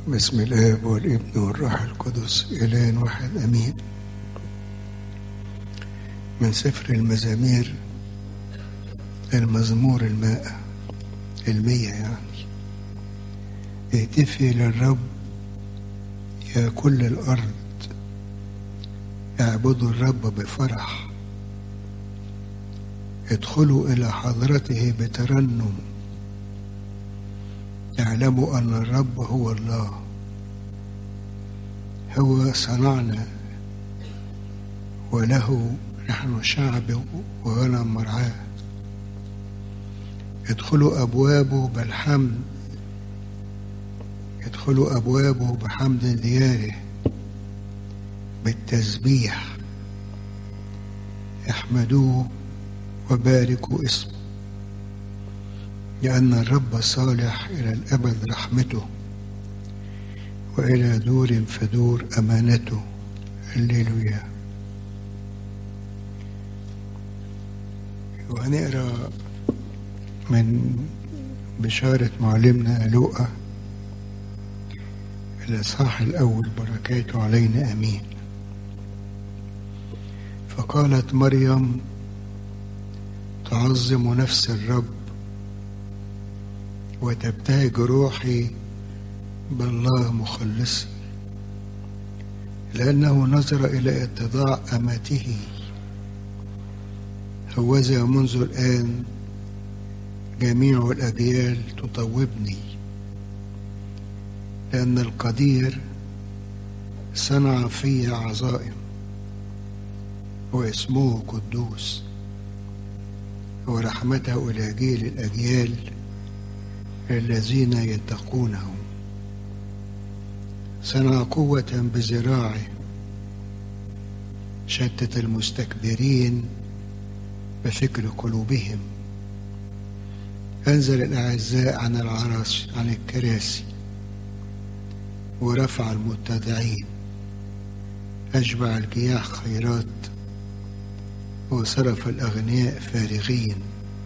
بسم الآب والابن والروح القدس إله واحد أمين من سفر المزامير المزمور المائة المية يعني اهتفي للرب يا كل الأرض اعبدوا الرب بفرح ادخلوا إلى حضرته بترنم اعلموا أن الرب هو الله هو صنعنا وله نحن شعب وغنم مرعاه ادخلوا أبوابه بالحمد ادخلوا أبوابه بحمد دياره بالتسبيح احمدوه وباركوا اسمه لأن الرب صالح إلى الأبد رحمته وإلى دور فدور أمانته هللويا وهنقرا من بشارة معلمنا لوقا الإصحاح الأول بركاته علينا أمين فقالت مريم تعظم نفس الرب وتبتهج روحي بالله مخلصي لأنه نظر إلى اتضاع أمته هوذا منذ الآن جميع الأجيال تطوبني لأن القدير صنع في عظائم واسمه قدوس ورحمته إلى جيل الأجيال الذين يتقونه صنع قوة بذراعه شتت المستكبرين بفكر قلوبهم أنزل الأعزاء عن العرش عن الكراسي ورفع المتدعين أشبع الجياع خيرات وصرف الأغنياء فارغين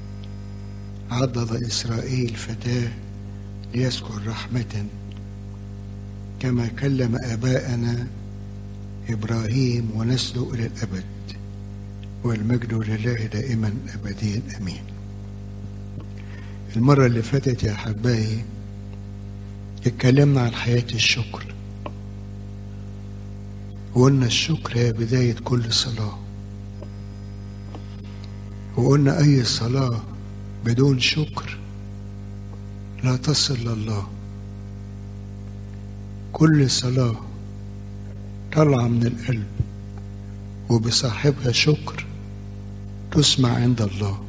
عضد إسرائيل فتاة ليذكر رحمة كما كلم آباءنا إبراهيم ونسله إلى الأبد والمجد لله دائما أبديا أمين المرة اللي فاتت يا أحبائي اتكلمنا عن حياة الشكر وقلنا الشكر هي بداية كل صلاة وقلنا أي صلاة بدون شكر لا تصل لله كل صلاة طالعة من القلب وبصاحبها شكر تسمع عند الله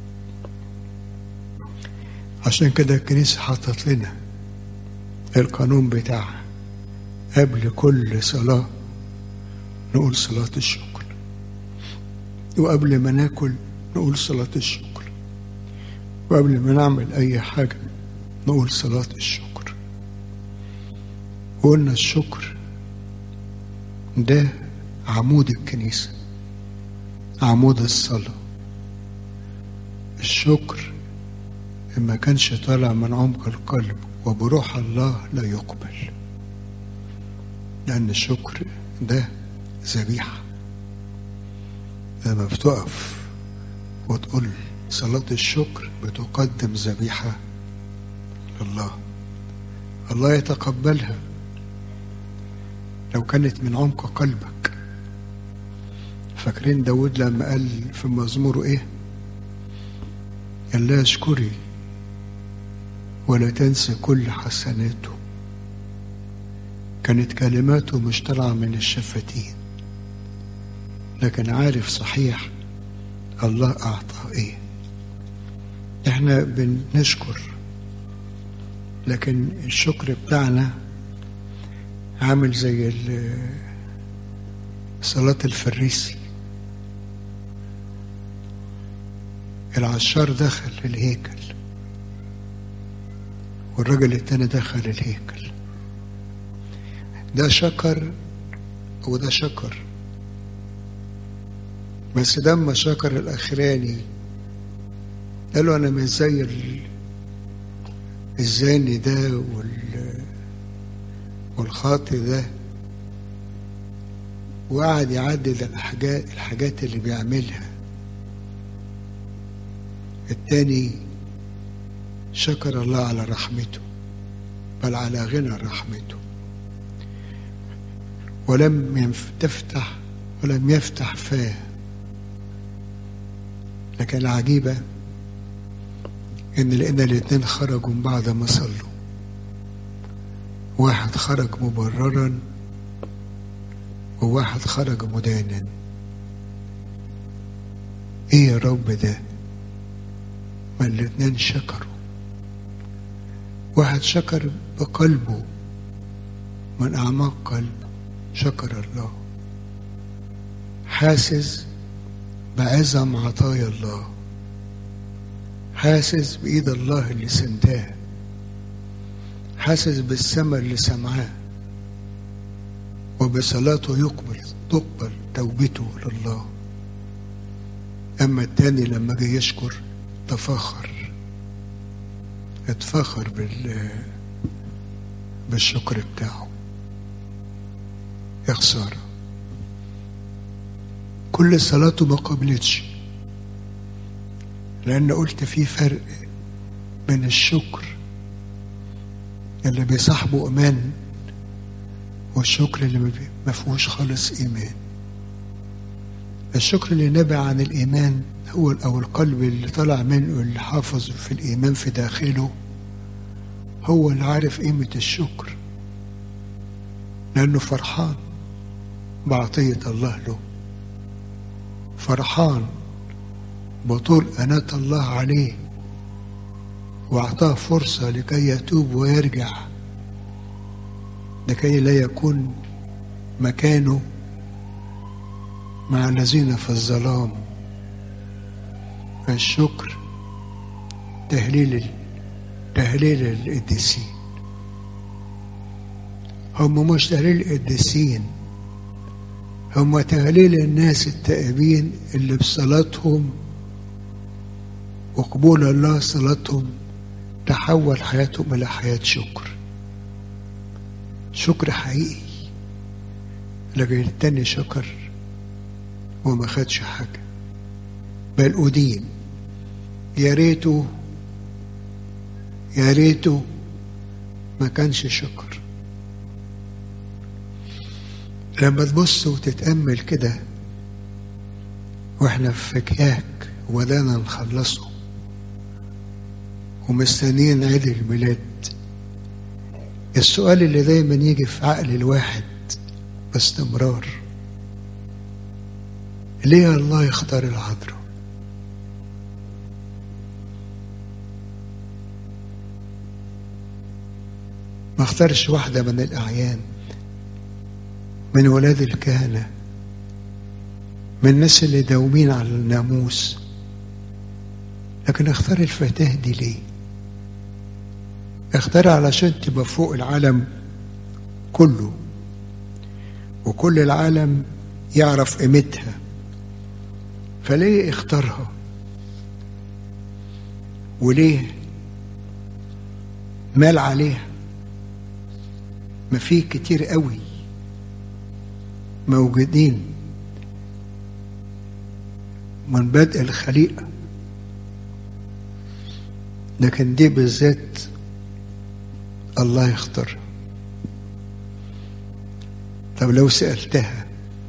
عشان كده الكنيسة حطت لنا القانون بتاعها قبل كل صلاة نقول صلاة الشكر وقبل ما ناكل نقول صلاة الشكر وقبل ما نعمل أي حاجة نقول صلاة الشكر وقلنا الشكر ده عمود الكنيسة عمود الصلاة الشكر ما كانش طالع من عمق القلب وبروح الله لا يقبل لأن الشكر ده ذبيحة لما بتقف وتقول صلاة الشكر بتقدم ذبيحة لله الله يتقبلها لو كانت من عمق قلبك فاكرين داود لما قال في مزموره ايه قال لا اشكري ولا تنسى كل حسناته كانت كلماته مش طالعة من الشفتين لكن عارف صحيح الله أعطى إيه إحنا بنشكر لكن الشكر بتاعنا عامل زي صلاة الفريسي العشار دخل الهيكل والراجل التاني دخل الهيكل ده شكر وده شكر بس لما شكر الاخراني قال له انا مش زي الزاني ده وال والخاطئ ده وقعد يعدد الحاجات الحاجات اللي بيعملها التاني شكر الله على رحمته بل على غنى رحمته ولم تفتح ولم يفتح فاه لكن العجيبة إن لقينا الاتنين خرجوا بعد ما صلوا واحد خرج مبررا وواحد خرج مدانا ايه يا رب ده ما الاتنين شكروا واحد شكر بقلبه من اعماق قلبه شكر الله حاسس بعظم عطايا الله حاسس بإيد الله اللي سنداه حاسس بالسماء اللي سمعاه وبصلاته يقبل تقبل توبته لله أما التاني لما جه يشكر تفاخر اتفاخر بال بالشكر بتاعه يا خسارة كل صلاته ما قبلتش لأن قلت في فرق بين الشكر اللي بيصاحبه إيمان والشكر اللي ما فيهوش خالص إيمان الشكر اللي نابع عن الإيمان هو أو القلب اللي طلع منه اللي حافظ في الإيمان في داخله هو اللي عارف قيمة الشكر لأنه فرحان بعطية الله له فرحان بطول أناة الله عليه وأعطاه فرصة لكي يتوب ويرجع لكي لا يكون مكانه مع الذين في الظلام الشكر تهليل تهليل القديسين هم مش تهليل القديسين هم تهليل الناس التائبين اللي بصلاتهم وقبول الله صلاتهم تحول حياتهم إلى حياة شكر شكر حقيقي لكن التاني شكر وما خدش حاجة بل أدين يا ريته يا ريته ما كانش شكر لما تبص وتتأمل كده واحنا في كياك ودانا نخلصه ومستنيين عيد الميلاد السؤال اللي دايما يجي في عقل الواحد باستمرار ليه الله يختار العذراء ما اختارش واحدة من الأعيان من ولاد الكهنة من الناس اللي داومين على الناموس لكن اختار الفتاة دي ليه اختار علشان تبقى فوق العالم كله وكل العالم يعرف قيمتها فليه اختارها وليه مال عليها ما في كتير قوي موجودين من بدء الخليقة لكن دي بالذات الله يختارها طب لو سألتها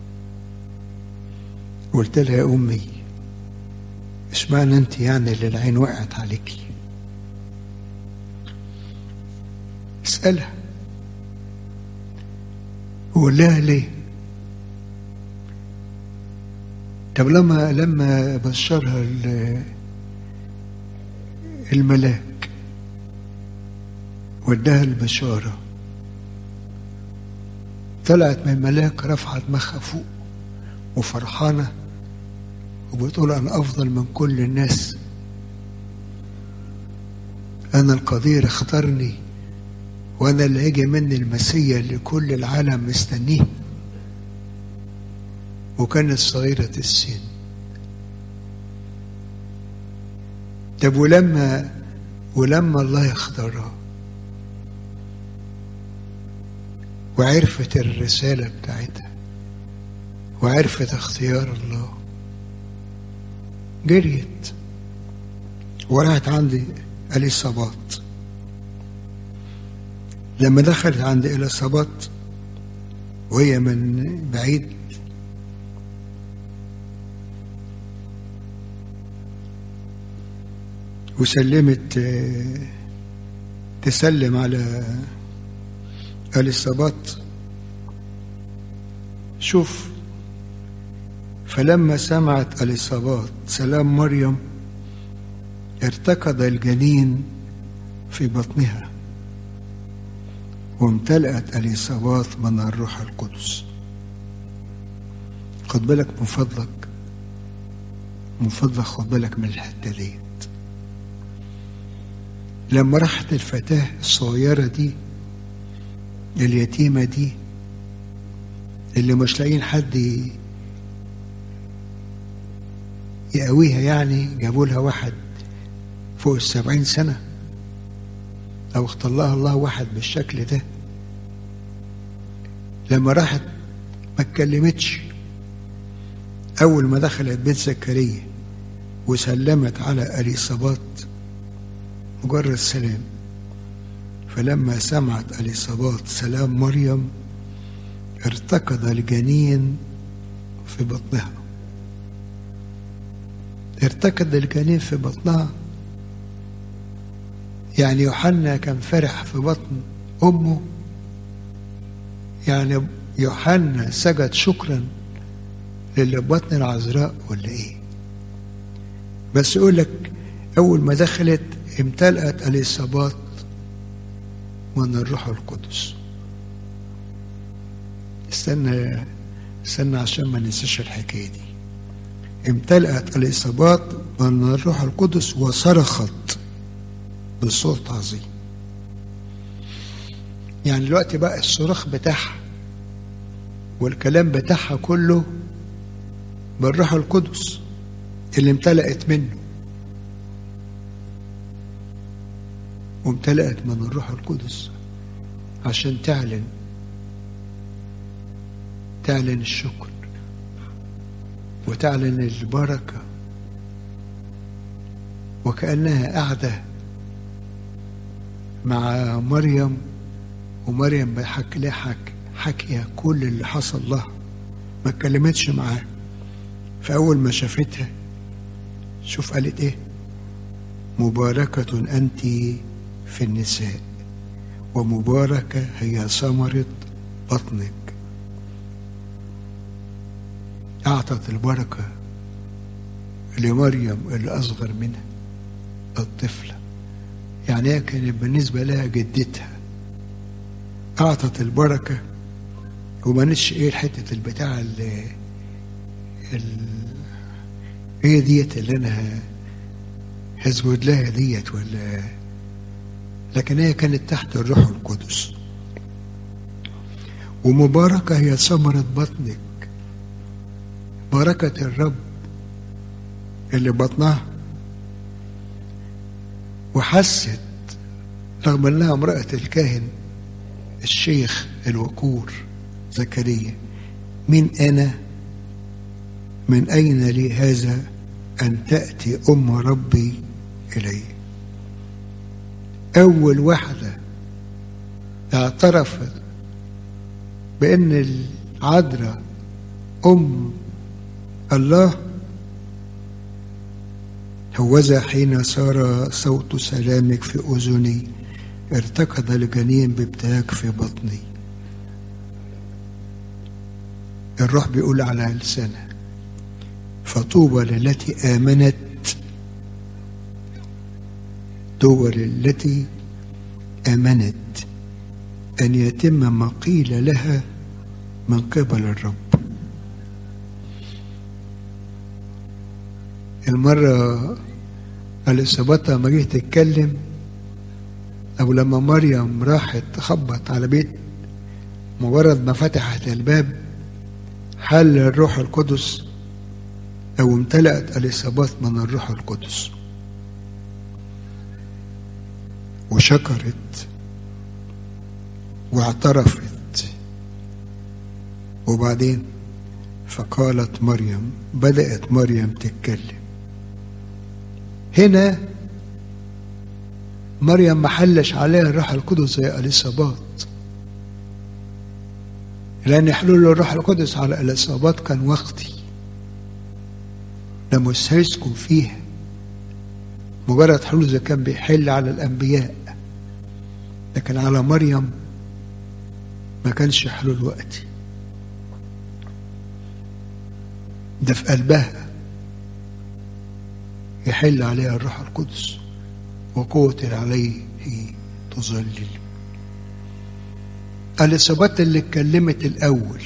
قلت لها يا أمي اشمعنى أنت يعني اللي العين وقعت عليكي اسألها وقول لها ليه طب لما لما بشرها الملاك واداها البشارة طلعت من الملاك رفعت دماغها فوق وفرحانة وبتقول أنا أفضل من كل الناس أنا القدير اختارني وأنا اللي هيجي مني المسيا اللي كل العالم مستنيه وكانت صغيرة السن طب ولما ولما الله يختارها وعرفت الرسالة بتاعتها وعرفت اختيار الله جريت وراحت عند اليصابات لما دخلت عند اليصابات وهي من بعيد وسلمت تسلم على اليصابات شوف فلما سمعت اليصابات سلام مريم ارتكض الجنين في بطنها وامتلأت اليصابات من الروح القدس خد بالك من فضلك من فضلك خد بالك من الحته ديت لما راحت الفتاة الصغيرة دي اليتيمة دي اللي مش لاقيين حد يقويها يعني جابوا لها واحد فوق السبعين سنة أو اختار لها الله واحد بالشكل ده لما راحت ما اتكلمتش أول ما دخلت بيت زكريا وسلمت على اليصابات مجرد سلام فلما سمعت اليصابات سلام مريم ارتكض الجنين في بطنها ارتكض الجنين في بطنها يعني يوحنا كان فرح في بطن امه يعني يوحنا سجد شكرا للي بطن العذراء ولا ايه بس يقول لك اول ما دخلت امتلأت اليصابات من الروح القدس استنى استنى عشان ما ننساش الحكايه دي امتلأت اليصابات من الروح القدس وصرخت بصوت عظيم يعني دلوقتي بقى الصراخ بتاعها والكلام بتاعها كله بالروح القدس اللي امتلأت منه وامتلأت من الروح القدس عشان تعلن تعلن الشكر وتعلن البركة وكأنها قاعدة مع مريم ومريم بيحكي لها حك حكي كل اللي حصل لها ما اتكلمتش معاه فأول ما شافتها شوف قالت ايه مباركة أنت في النساء ومباركة هي ثمرة بطنك أعطت البركة لمريم اللي أصغر منها الطفلة يعني هي كانت بالنسبة لها جدتها أعطت البركة وما نتش إيه الحتة البتاع اللي ال... هي ديت اللي أنا هسجد لها ديت ولا لكن هي كانت تحت الروح القدس ومباركة هي ثمرة بطنك بركة الرب اللي بطنها وحست رغم انها امرأة الكاهن الشيخ الوقور زكريا من انا من اين لي هذا ان تأتي ام ربي الي اول واحدة اعترفت بان العذراء ام الله هوذا حين صار صوت سلامك في أذني ارتكض الجنين بابتهاج في بطني الروح بيقول على لسانها فطوبى للتي آمنت طوبى للتي آمنت أن يتم ما قيل لها من قبل الرب المرة الإصابات لما جه تتكلم أو لما مريم راحت تخبط على بيت مجرد ما فتحت الباب حل الروح القدس أو امتلأت الإصابات من الروح القدس وشكرت واعترفت وبعدين فقالت مريم بدأت مريم تتكلم هنا مريم ما حلش عليها الروح القدس زي اليصابات لأن حلول الروح القدس على الإصابات كان وقتي ده مش هيسكن فيها مجرد حلول زي كان بيحل على الأنبياء لكن على مريم ما كانش حلول وقتي ده في قلبها يحل عليها الروح القدس وقوة عليه تظلل الإصابات اللي اتكلمت الأول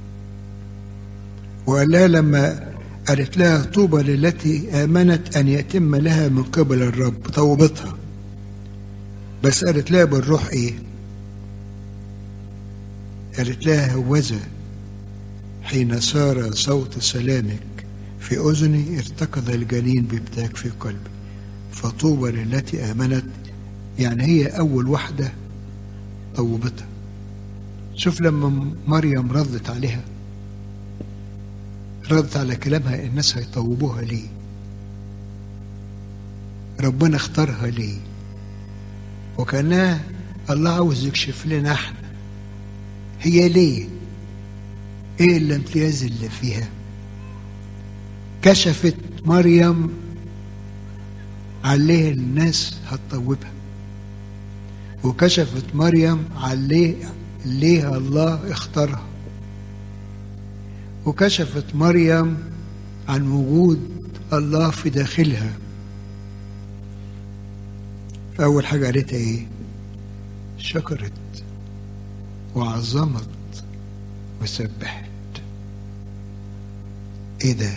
وقال لها لما قالت لها طوبى للتي آمنت أن يتم لها من قبل الرب طوبتها بس قالت لها بالروح إيه قالت لها هوذا حين صار صوت سلامك في أذني ارتكض الجنين بابتاك في قلبي فطوبى للتي آمنت يعني هي أول واحدة طوبتها شوف لما مريم ردت عليها ردت على كلامها الناس هيطوبوها ليه ربنا اختارها ليه وكانها الله عاوز يكشف لنا احنا هي ليه ايه الامتياز اللي فيها كشفت مريم عليه الناس هتطوبها وكشفت مريم عليه ليه الله اختارها وكشفت مريم عن وجود الله في داخلها فأول حاجة قالتها إيه؟ شكرت وعظمت وسبحت إيه ده؟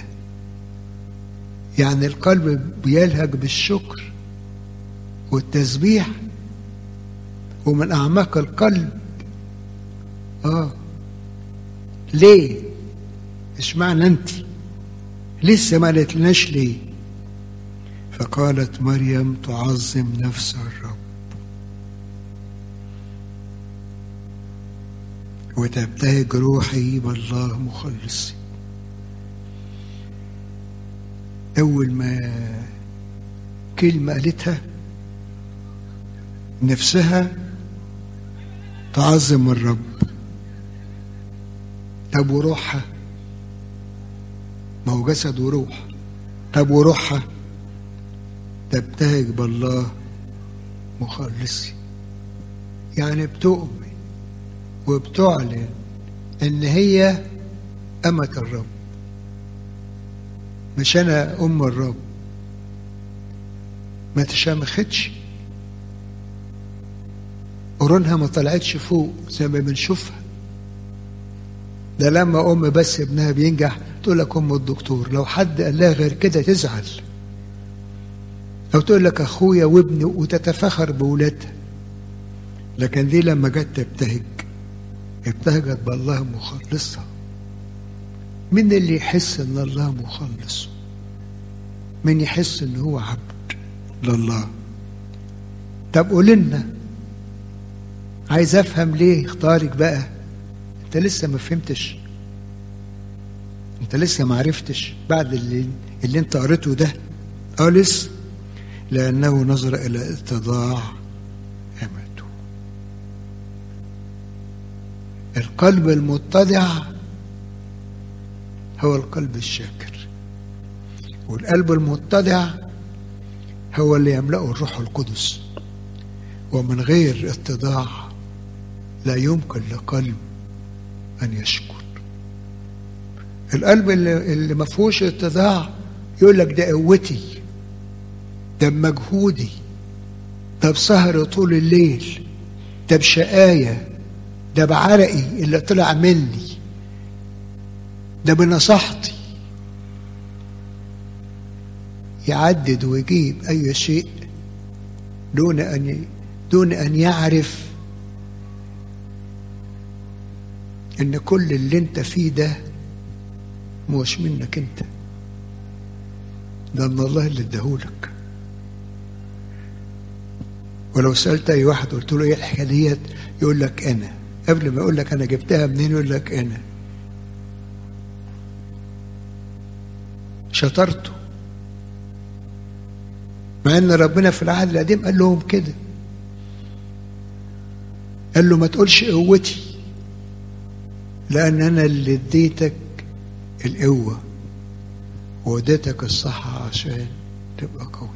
يعني القلب بيلهج بالشكر والتسبيح ومن أعماق القلب آه ليه؟ اشمعنى أنت؟ لسه ما قالتلناش ليه؟ فقالت مريم تعظم نفس الرب وتبتهج روحي بالله مخلصي أول ما كلمة قالتها نفسها تعظم الرب طب وروحها ما هو جسد وروح طب وروحها تبتهج بالله مخلصي يعني بتؤمن وبتعلن ان هي أمة الرب مش انا ام الرب ما تشامختش قرونها ما طلعتش فوق زي ما بنشوفها ده لما ام بس ابنها بينجح تقول لك ام الدكتور لو حد قال لها غير كده تزعل أو تقول لك أخويا وابني وتتفخر بولادها لكن دي لما جت تبتهج ابتهجت بالله مخلصها مين اللي يحس ان الله مخلص مين يحس ان هو عبد لله طب قول لنا عايز افهم ليه اختارك بقى انت لسه ما فهمتش انت لسه ما عرفتش بعد اللي اللي انت قريته ده اه لسه لأنه نظر إلى اتضاع أمته القلب المتضع هو القلب الشاكر والقلب المتضع هو اللي يملأه الروح القدس ومن غير اتضاع لا يمكن لقلب أن يشكر القلب اللي, اللي ما فيهوش اتضاع يقول لك ده قوتي ده بمجهودي ده بسهر طول الليل ده بشقاية ده بعرقي اللي طلع مني ده بنصحتي يعدد ويجيب أي شيء دون أن دون أن يعرف إن كل اللي أنت فيه ده مش منك أنت ده من الله اللي اداهولك ولو سألت أي واحد قلت له إيه الحكاية ديت يقول لك أنا قبل ما يقول لك أنا جبتها منين يقول لك أنا شطرته مع ان ربنا في العهد القديم قال لهم كده قال له ما تقولش قوتي لان انا اللي اديتك القوه واديتك الصحه عشان تبقى قوي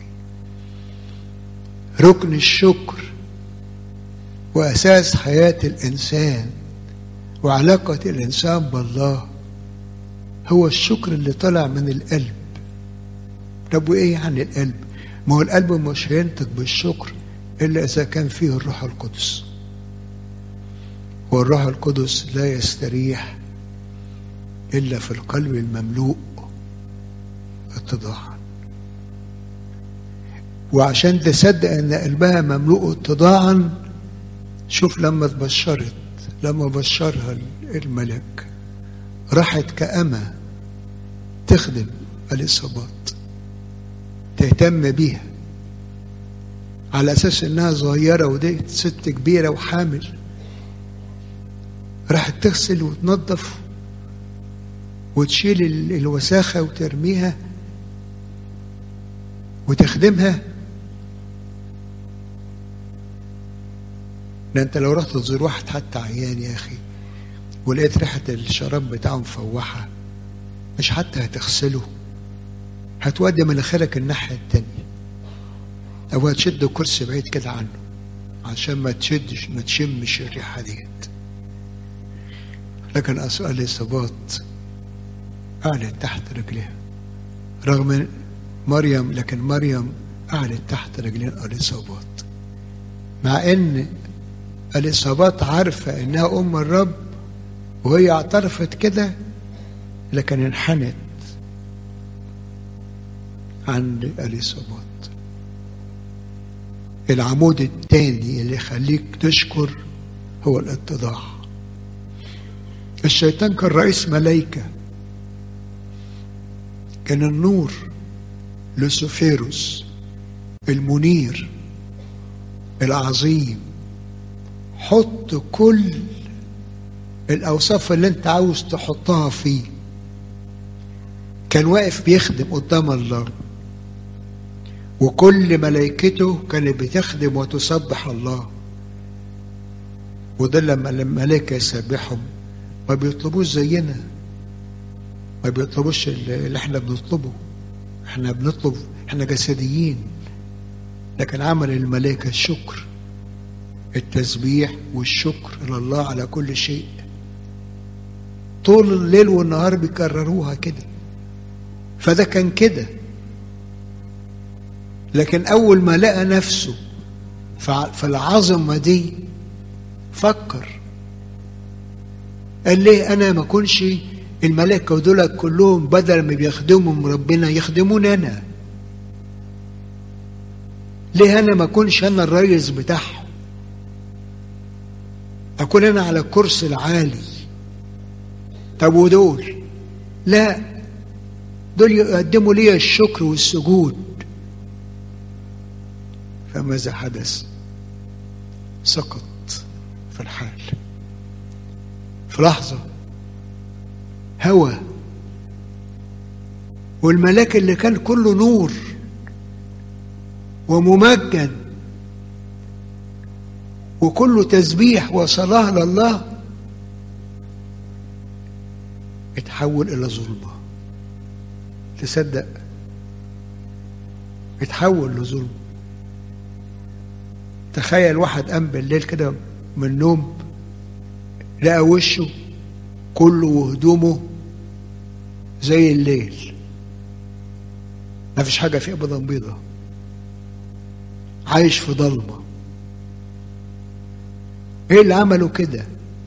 ركن الشكر واساس حياه الانسان وعلاقه الانسان بالله هو الشكر اللي طلع من القلب طب وايه يعني القلب ما هو القلب مش هينطق بالشكر الا اذا كان فيه الروح القدس والروح القدس لا يستريح الا في القلب المملوء اتضاعا وعشان تصدق ان قلبها مملوء اتضاعا شوف لما اتبشرت لما بشرها الملك راحت كأمة تخدم الإصابات تهتم بيها على أساس إنها صغيرة ودي ست كبيرة وحامل راحت تغسل وتنظف وتشيل الوساخة وترميها وتخدمها ده انت لو رحت تزور واحد حتى عيان يا اخي ولقيت ريحة الشراب بتاعه مفوحة مش حتى هتغسله هتودي مناخيرك الناحية التانية أو هتشد كرسي بعيد كده عنه عشان ما تشدش ما تشمش الريحة ديت لكن أسأل الإصابات قعدت تحت رجليها رغم مريم لكن مريم قعدت تحت رجلين الإصابات مع إن الإصابات عارفة إنها أم الرب وهي اعترفت كده لكن انحنت عند الإصابات العمود الثاني اللي يخليك تشكر هو الاتضاع الشيطان كان رئيس ملايكة كان النور لوسيفيروس المنير العظيم حط كل الأوصاف اللي أنت عاوز تحطها فيه كان واقف بيخدم قدام الله وكل ملائكته كانت بتخدم وتسبح الله وده لما الملائكة يسبحهم ما بيطلبوش زينا ما بيطلبوش اللي احنا بنطلبه احنا بنطلب احنا جسديين لكن عمل الملائكة الشكر التسبيح والشكر لله على كل شيء طول الليل والنهار بيكرروها كده فده كان كده لكن أول ما لقى نفسه في العظمة دي فكر قال ليه أنا ما كنش الملائكة دول كلهم بدل ما بيخدمهم ربنا يخدموني أنا ليه أنا ما كنش أنا الرئيس بتاعهم أكون أنا على الكرسي العالي طب ودول لا دول يقدموا لي الشكر والسجود فماذا حدث سقط في الحال في لحظة هوى والملاك اللي كان كله نور وممجد وكله تسبيح وصلاة لله اتحول إلى ظلمة تصدق اتحول لظلم تخيل واحد قام بالليل كده من النوم لقى وشه كله وهدومه زي الليل ما فيش حاجة فيه أبدا بيضة عايش في ضلمة ايه اللي عملوا كده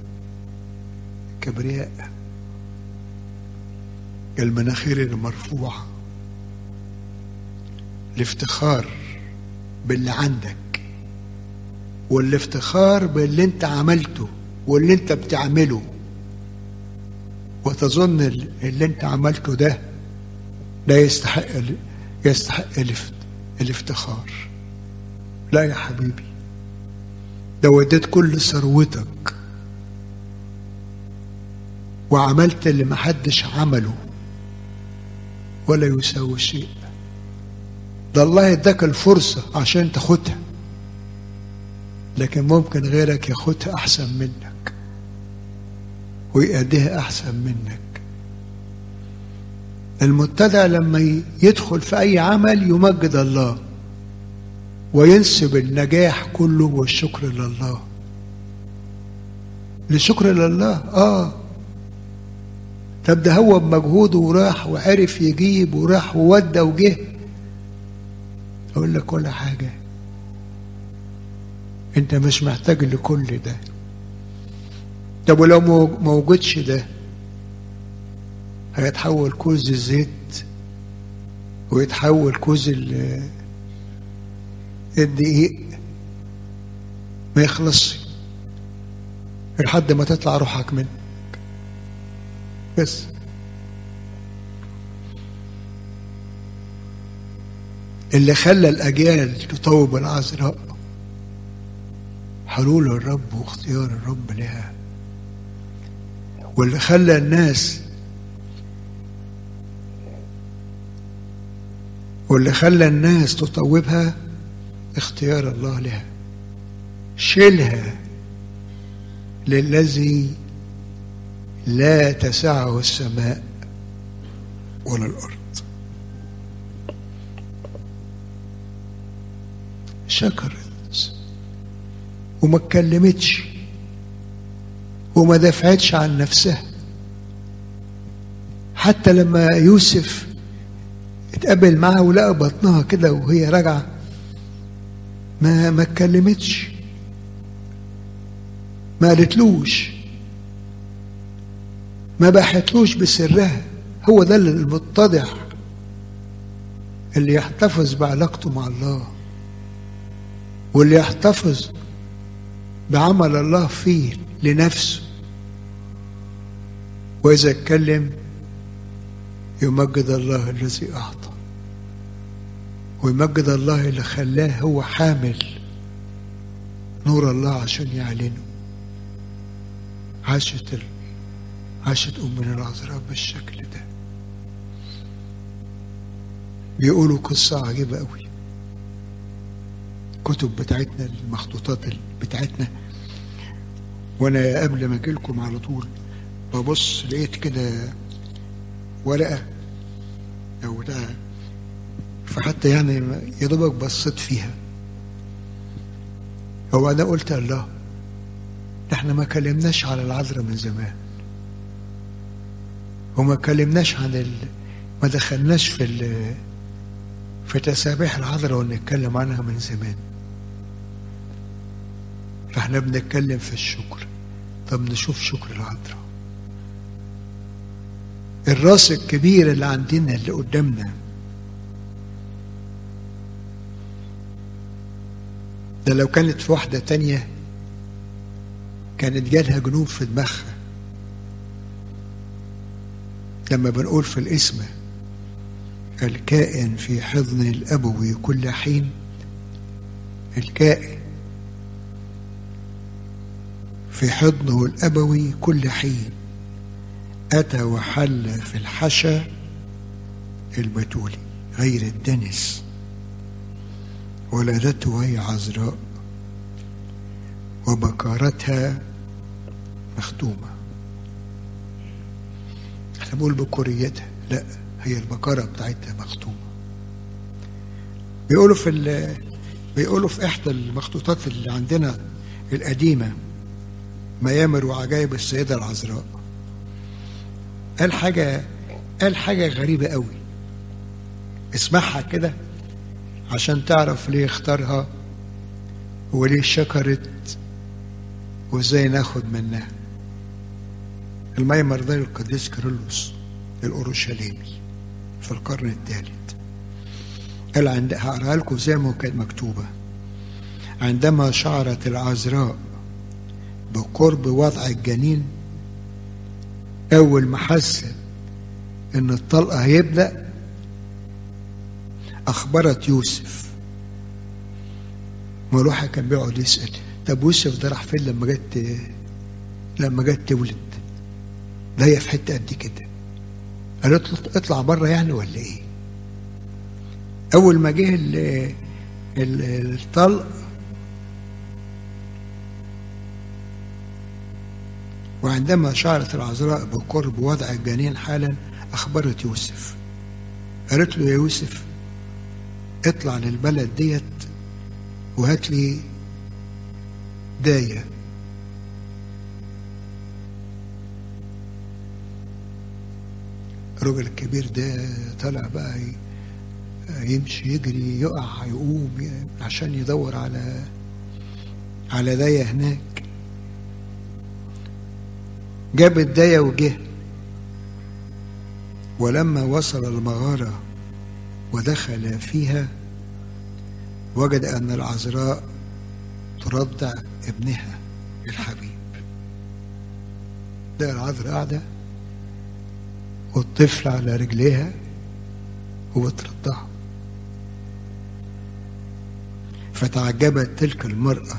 كبرياء المناخير المرفوعة الافتخار باللي عندك والافتخار باللي انت عملته واللي انت بتعمله وتظن اللي انت عملته ده لا يستحق يستحق الافتخار لا يا حبيبي ده وديت كل ثروتك وعملت اللي محدش عمله ولا يساوي شيء ده الله اداك الفرصة عشان تاخدها لكن ممكن غيرك ياخدها أحسن منك ويأديها أحسن منك المتدع لما يدخل في أي عمل يمجد الله وينسب النجاح كله والشكر لله لشكر لله آه طب ده هو بمجهوده وراح وعرف يجيب وراح وودى وجه أقول لك كل حاجة أنت مش محتاج لكل ده طب ولو موجودش ده هيتحول كوز الزيت ويتحول كوز الدقيق ما يخلصش لحد ما تطلع روحك منك بس اللي خلى الأجيال تطوب العذراء حلول الرب واختيار الرب لها واللي خلى الناس واللي خلى الناس تطوبها اختيار الله لها شيلها للذي لا تسعه السماء ولا الارض شكرت وما اتكلمتش وما دافعتش عن نفسها حتى لما يوسف اتقابل معاها ولقى بطنها كده وهي راجعه ما ما اتكلمتش ما قالتلوش ما بحتلوش بسرها هو ده المتضع اللي يحتفظ بعلاقته مع الله واللي يحتفظ بعمل الله فيه لنفسه وإذا اتكلم يمجد الله الذي أعطى ويمجد الله اللي خلاه هو حامل نور الله عشان يعلنه عاشت ال... عاشت أمنا العذراء بالشكل ده بيقولوا قصة عجيبة قوي الكتب بتاعتنا المخطوطات بتاعتنا وانا قبل ما اجيلكم على طول ببص لقيت كده ورقة او بتاع فحتى يعني يا دوبك بصيت فيها هو انا قلت الله احنا ما كلمناش على العذراء من زمان وما كلمناش عن ال... ما دخلناش في ال... في تسابيح العذراء ونتكلم عنها من زمان فاحنا بنتكلم في الشكر طب نشوف شكر العذراء الراس الكبير اللي عندنا اللي قدامنا ده لو كانت في واحدة تانية كانت جالها جنوب في دماغها لما بنقول في الاسم الكائن في حضن الأبوي كل حين الكائن في حضنه الأبوي كل حين أتى وحل في الحشا البتولي غير الدنس ولدته وهي عذراء وبكارتها مختومة احنا بنقول بكوريتها لا هي البكارة بتاعتها مختومة بيقولوا في بيقولوا في إحدى المخطوطات اللي عندنا القديمة ميامر وعجائب السيدة العذراء قال حاجة قال حاجة غريبة قوي اسمعها كده عشان تعرف ليه اختارها وليه شكرت وازاي ناخد منها الميمر ده القديس كيرلس الأورشليمي في القرن الثالث قال عند هقراها لكم زي ما كانت مكتوبة عندما شعرت العذراء بقرب وضع الجنين أول ما حس إن الطلقة هيبدأ أخبرت يوسف مروحة كان بيقعد يسأل طب يوسف ده راح فين لما جت لما جت تولد ده هي في حتة قد كده قالت له اطلع بره يعني ولا ايه اول ما جه ال- ال- الطلق وعندما شعرت العذراء بقرب وضع الجنين حالا اخبرت يوسف قالت له يا يوسف اطلع للبلد ديت وهات لي دايه الراجل الكبير ده طلع بقى ي- يمشي يجري يقع يقوم ي- عشان يدور على على داية هناك جاب الداية وجه ولما وصل المغارة ودخل فيها وجد أن العذراء ترضع ابنها الحبيب ده العذراء قاعدة والطفل على رجليها وبترضعه فتعجبت تلك المرأة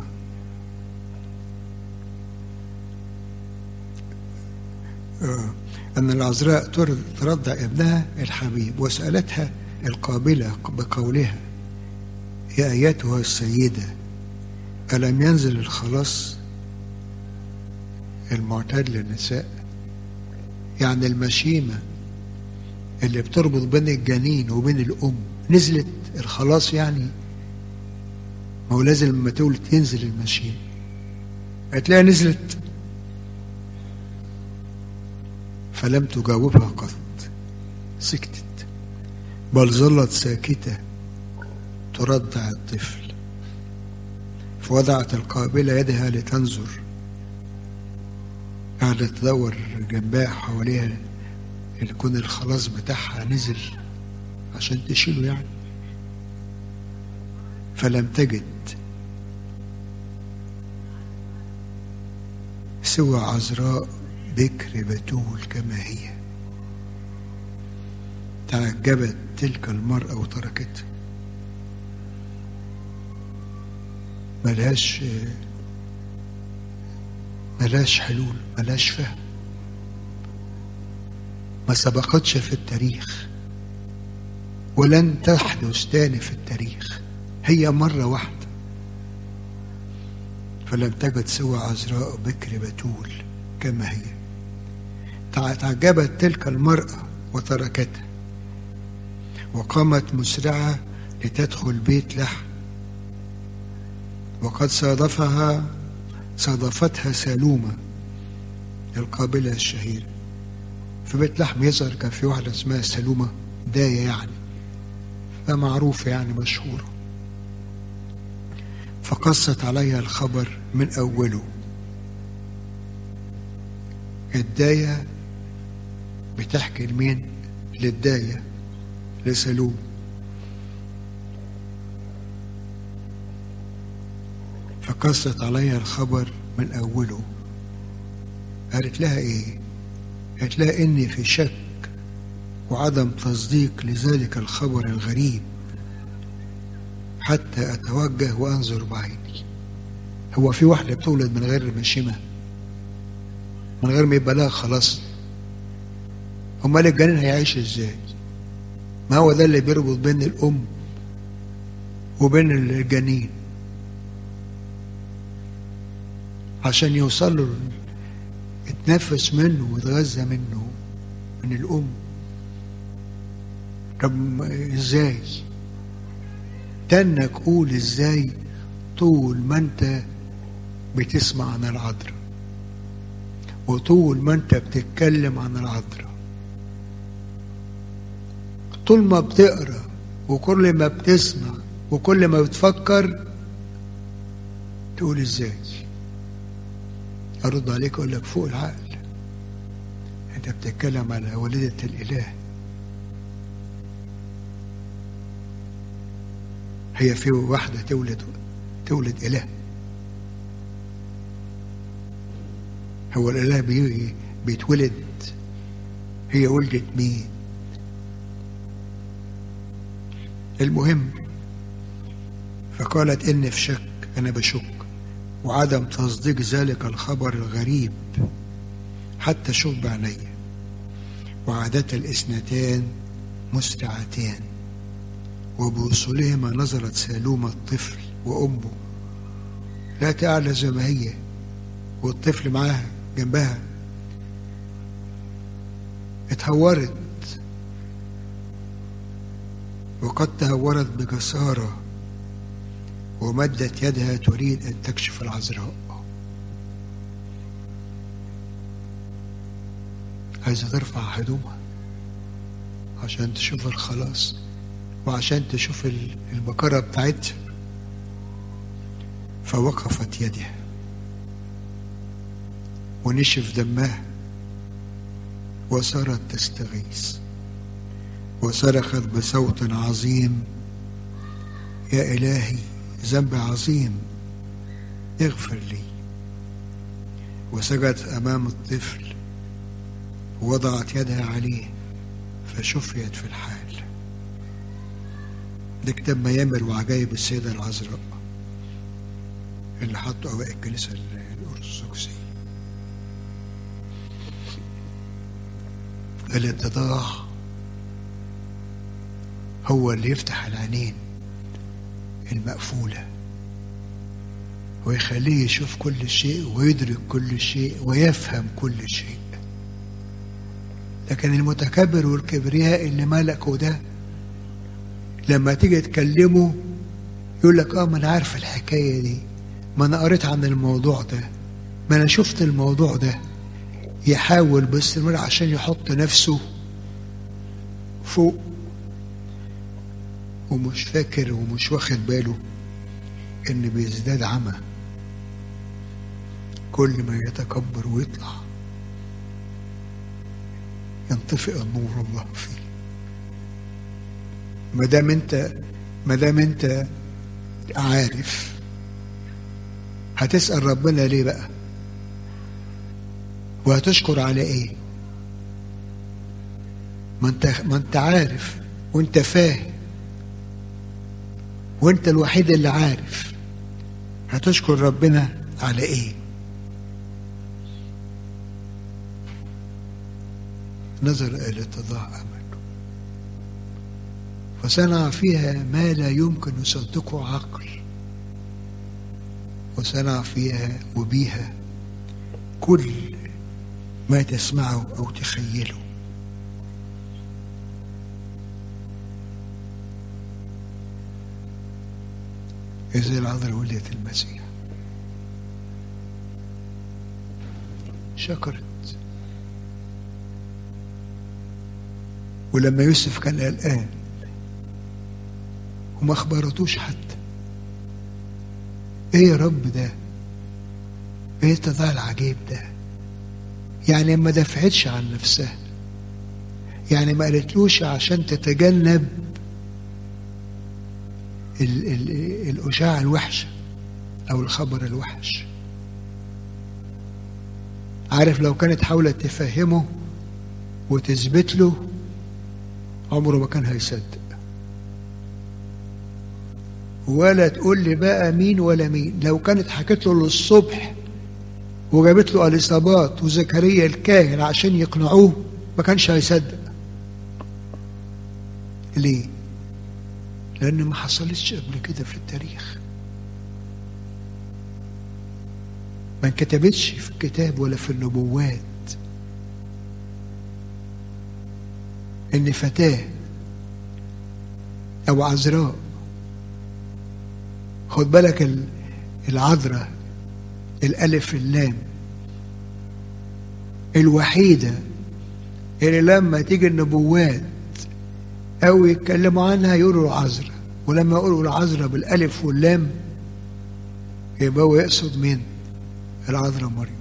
آه، أن العذراء تر- ترضع ابنها الحبيب وسألتها القابلة بقولها يا أيتها السيدة ألم ينزل الخلاص المعتاد للنساء يعني المشيمة اللي بتربط بين الجنين وبين الأم نزلت الخلاص يعني ما هو لازم لما تولد ينزل المشيمة هتلاقيها نزلت فلم تجاوبها قط سكتت بل ظلت ساكتة ترضع الطفل فوضعت القابلة يدها لتنظر قاعدة تدور جنبها حواليها يكون الخلاص بتاعها نزل عشان تشيله يعني فلم تجد سوى عذراء بكر بتول كما هي تعجبت تلك المرأة وتركتها ملهاش ملهاش حلول ملهاش فهم ما سبقتش في التاريخ ولن تحدث تاني في التاريخ هي مرة واحدة فلم تجد سوى عذراء بكر بتول كما هي تع- تعجبت تلك المرأة وتركتها وقامت مسرعة لتدخل بيت لحم وقد صادفها صادفتها سالومة القابلة الشهيرة في بيت لحم يظهر كان في واحدة اسمها سالومة داية يعني فمعروفة يعني مشهورة فقصت عليها الخبر من أوله الداية بتحكي لمين للداية لسلوم فقصت عليها الخبر من أوله قالت لها إيه قالت لها إني في شك وعدم تصديق لذلك الخبر الغريب حتى أتوجه وأنظر بعيني هو في واحدة بتولد من غير مشيمة من غير ما يبقى لها خلاص أمال الجنين هيعيش إزاي ما هو ده اللي بيربط بين الأم وبين الجنين عشان يوصل له يتنفس منه ويتغذى منه من الأم طب ازاي تنك قول ازاي طول ما انت بتسمع عن العذراء وطول ما انت بتتكلم عن العذراء طول ما بتقرا وكل ما بتسمع وكل ما بتفكر تقول ازاي ارد عليك اقول لك فوق العقل انت بتتكلم على والدة الاله هي في واحدة تولد تولد إله هو الإله بي بيتولد هي ولدت مين المهم فقالت إني في شك أنا بشك وعدم تصديق ذلك الخبر الغريب حتى شوف بعيني وعادتا الاثنتان مستعتان وبوصولهما نظرت سالومة الطفل وأمه لا تعلى زي ما هي والطفل معاها جنبها اتهورت وقد تهورت بجسارة ومدت يدها تريد أن تكشف العذراء عايزة ترفع هدومها عشان تشوف الخلاص وعشان تشوف البكرة بتاعتها فوقفت يدها ونشف دمها وصارت تستغيث وصرخت بصوت عظيم يا إلهي ذنب عظيم اغفر لي وسجدت أمام الطفل ووضعت يدها عليه فشفيت في الحال ده كتاب ميامر وعجائب السيدة العذراء اللي حطه أوائل الكنيسة الأرثوذكسية الاتضاع هو اللي يفتح العينين المقفولة ويخليه يشوف كل شيء ويدرك كل شيء ويفهم كل شيء لكن المتكبر والكبرياء اللي ملكه ده لما تيجي تكلمه يقول لك اه ما انا عارف الحكايه دي ما انا قريت عن الموضوع ده ما انا شفت الموضوع ده يحاول باستمرار عشان يحط نفسه فوق ومش فاكر ومش واخد باله ان بيزداد عمى كل ما يتكبر ويطلع ينطفئ النور الله فيه ما دام انت ما دام انت عارف هتسأل ربنا ليه بقى وهتشكر على ايه ما انت ما انت عارف وانت فاهم وانت الوحيد اللي عارف هتشكر ربنا على ايه نظر الى اتضاع امله وصنع فيها ما لا يمكن يصدقه عقل وصنع فيها وبيها كل ما تسمعه او تخيله إذا العذراء ولدت المسيح شكرت ولما يوسف كان قلقان وما اخبرتوش حتى ايه يا رب ده ايه التضاع العجيب ده يعني ما دفعتش عن نفسها يعني ما قالتلوش عشان تتجنب ال ال الأشاعة الوحشة أو الخبر الوحش عارف لو كانت حاولت تفهمه وتثبت له عمره ما كان هيصدق ولا تقول لي بقى مين ولا مين لو كانت حكت له للصبح وجابت له اليصابات وزكريا الكاهن عشان يقنعوه ما كانش هيصدق ليه لان ما حصلتش قبل كده في التاريخ ما انكتبتش في الكتاب ولا في النبوات ان فتاه او عذراء خد بالك العذراء الالف اللام الوحيده اللي لما تيجي النبوات او يتكلموا عنها يقولوا العذراء ولما يقولوا العذراء بالالف واللام يبقى هو يقصد مين العذراء مريم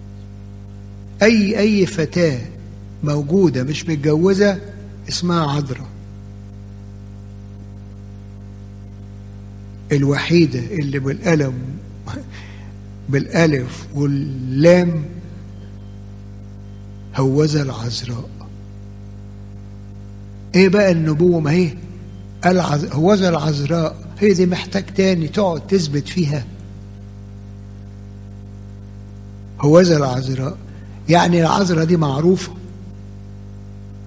اي اي فتاه موجوده مش متجوزه اسمها عذراء الوحيدة اللي بالقلم بالألف واللام هوذا العذراء ايه بقى النبوة ما هي العز... هوذا العذراء هي دي محتاج تاني تقعد تثبت فيها هوذا العذراء يعني العذراء دي معروفة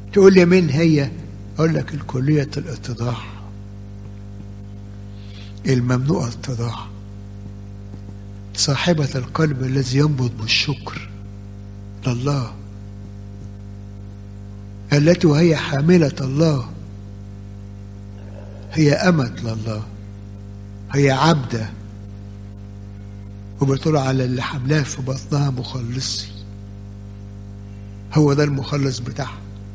تقول لي مين هي اقول لك الكلية الاتضاع الممنوع الاتضاع صاحبة القلب الذي ينبض بالشكر لله التي وهي حاملة الله هي أمة لله هي عبدة وبتقول على اللي حملاه في بطنها مخلصي هو ده المخلص بتاعها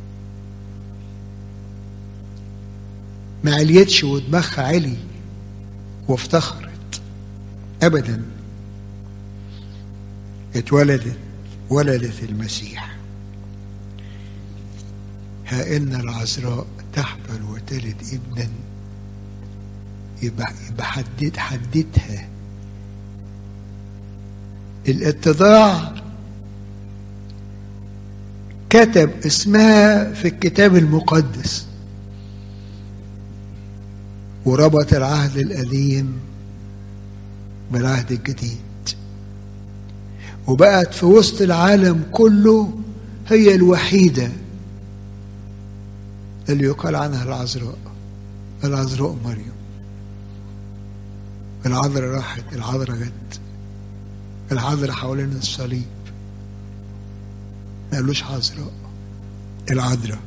ما عليتش ودماغها علي وافتخرت ابدا اتولدت ولدت المسيح ها ان العذراء تحمل وتلد ابنا يبقى يبقى حدد حددها الاتضاع كتب اسمها في الكتاب المقدس وربط العهد القديم بالعهد الجديد وبقت في وسط العالم كله هي الوحيدة اللي يقال عنها العذراء العذراء مريم العذراء راحت العذراء جت العذراء حوالين الصليب ما قالوش عذراء العذراء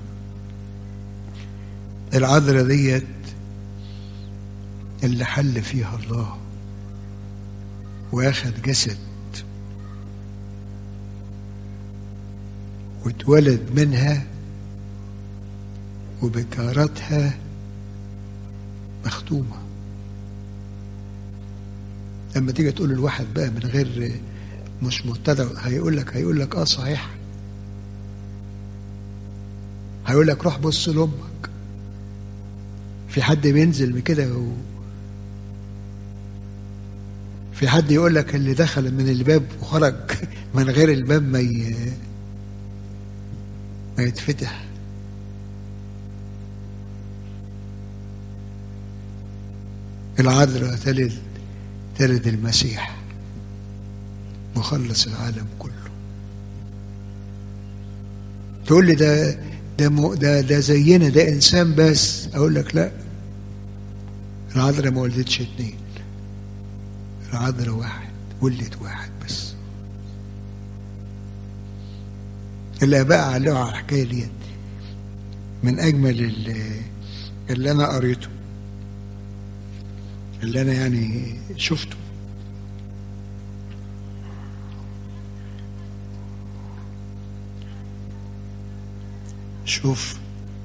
العذراء ديت اللي حل فيها الله واخد جسد واتولد منها وبكارتها مختومة لما تيجي تقول الواحد بقى من غير مش مبتدع هيقول لك هيقول لك اه صحيح هيقول لك روح بص لامك في حد بينزل بكده و... في حد يقول لك اللي دخل من الباب وخرج من غير الباب ما ي... ما يتفتح العذراء تلد تلد المسيح مخلص العالم كله تقول لي ده ده م... ده ده زينا ده انسان بس اقول لك لا العذراء ما ولدتش اتنين العذراء واحد ولدت واحد بس الاباء علقوا على الحكايه ديت من اجمل اللي, اللي انا قريته اللي انا يعني شفته شوف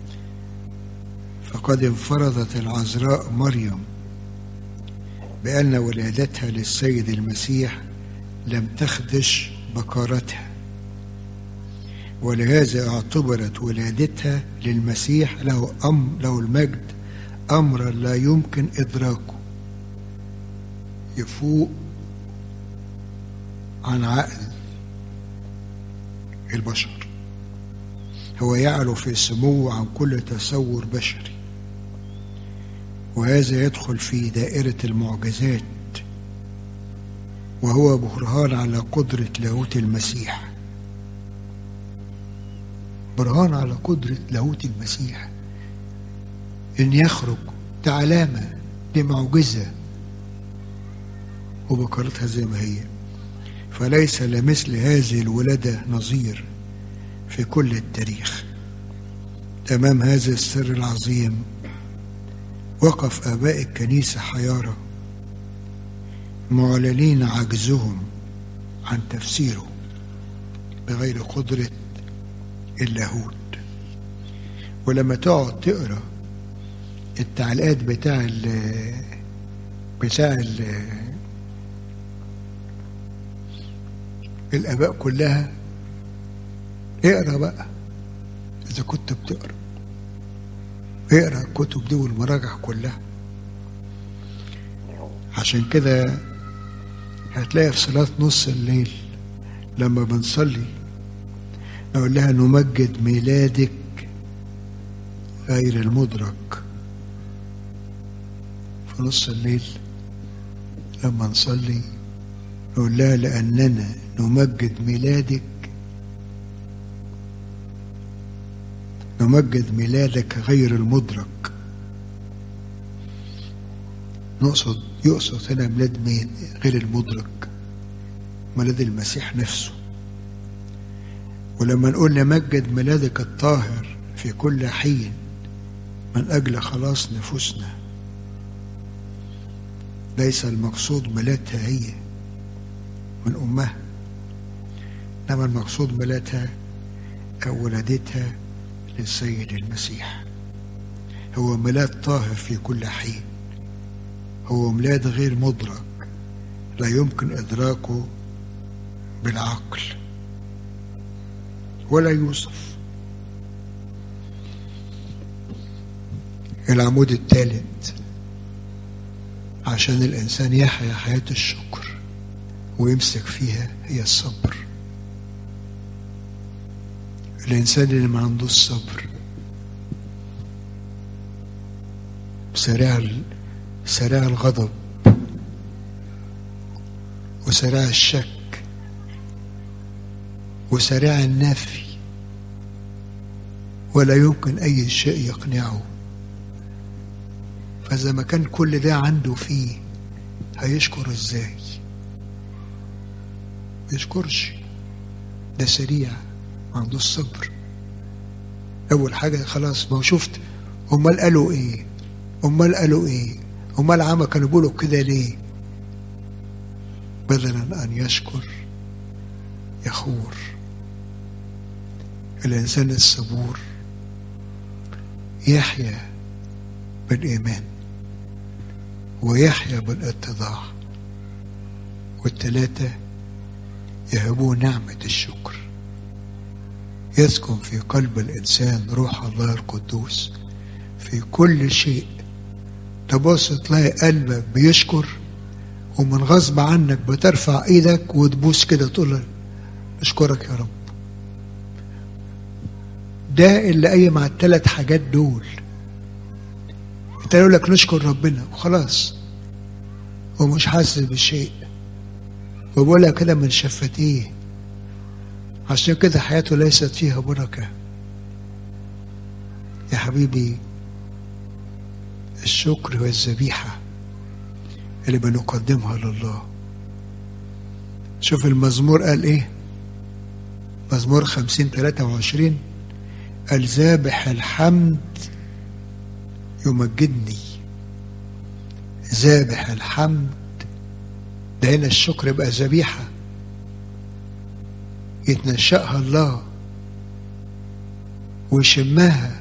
فقد انفرضت العذراء مريم بأن ولادتها للسيد المسيح لم تخدش بكارتها ولهذا اعتبرت ولادتها للمسيح له أم له المجد أمرا لا يمكن إدراكه يفوق عن عقل البشر هو يعلو في سموه عن كل تصور بشري وهذا يدخل في دائرة المعجزات وهو برهان على قدرة لاهوت المسيح برهان على قدرة لاهوت المسيح إن يخرج ده علامة دي معجزة وبكرتها زي ما هي فليس لمثل هذه الولادة نظير في كل التاريخ أمام هذا السر العظيم وقف آباء الكنيسة حيارى معلنين عجزهم عن تفسيره بغير قدرة اللاهوت ولما تقعد تقرا التعليقات بتاع ال بتاع ال الآباء كلها اقرا بقى إذا كنت بتقرا اقرا الكتب دي والمراجع كلها عشان كده هتلاقي في صلاة نص الليل لما بنصلي نقول لها نمجد ميلادك غير المدرك في نص الليل لما نصلي نقول لها لأننا نمجد ميلادك نمجد ميلادك غير المدرك نقصد يقصد هنا ميلاد مين غير المدرك ميلاد المسيح نفسه ولما نقول نمجد ميلادك الطاهر في كل حين من أجل خلاص نفوسنا ليس المقصود ميلادها هي من أمها إنما المقصود ميلادها أو ولادتها للسيد المسيح هو ميلاد طاهر في كل حين هو ميلاد غير مدرك لا يمكن إدراكه بالعقل ولا يوصف العمود الثالث عشان الإنسان يحيا حياة الشكر ويمسك فيها هي الصبر الإنسان اللي ما عندوش صبر سريع سريع الغضب وسريع الشك وسريع النفي ولا يمكن أي شيء يقنعه فإذا ما كان كل ده عنده فيه هيشكر ازاي يشكرش ده سريع ما عندوش صبر اول حاجه خلاص ما هو شفت امال قالوا ايه امال قالوا ايه امال عم كانوا بيقولوا كده ليه بدلا ان يشكر يخور الانسان الصبور يحيا بالايمان ويحيا بالاتضاع والثلاثه يهبون نعمه الشكر يسكن في قلب الإنسان روح الله القدوس في كل شيء تبص تلاقي قلبك بيشكر ومن غصب عنك بترفع ايدك وتبوس كده تقول اشكرك يا رب ده اللي قايم على الثلاث حاجات دول انت يقول لك نشكر ربنا وخلاص ومش حاسس بالشيء وبقولها كده من شفتيه عشان كده حياته ليست فيها بركة يا حبيبي الشكر والذبيحة اللي بنقدمها لله شوف المزمور قال ايه مزمور خمسين تلاتة وعشرين قال ذابح الحمد يمجدني ذابح الحمد ده هنا الشكر يبقى ذبيحه يتنشأها الله ويشمها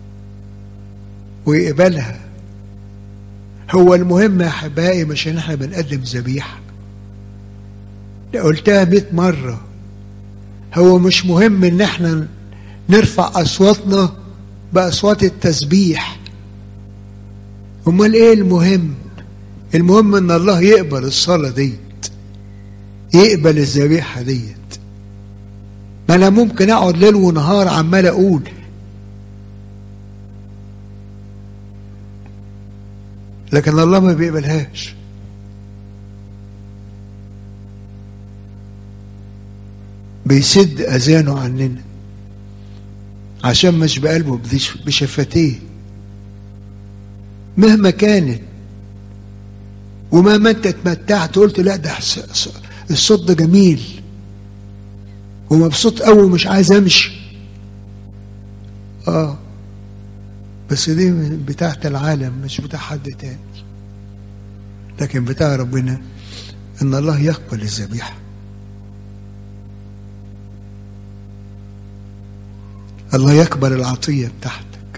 ويقبلها هو المهم يا احبائي مش ان احنا بنقدم ذبيحه ده قلتها مئة مرة هو مش مهم ان احنا نرفع اصواتنا باصوات التسبيح امال ايه المهم المهم ان الله يقبل الصلاة ديت يقبل الذبيحة ديت ما انا ممكن اقعد ليل ونهار عمال اقول لكن الله ما بيقبلهاش بيسد اذانه عننا عشان مش بقلبه بشفتيه مهما كانت ومهما انت اتمتعت قلت لا ده الصوت ده جميل ومبسوط قوي ومش عايز امشي اه بس دي بتاعت العالم مش بتاع حد تاني لكن بتاع ربنا ان الله يقبل الذبيحه الله يقبل العطيه بتاعتك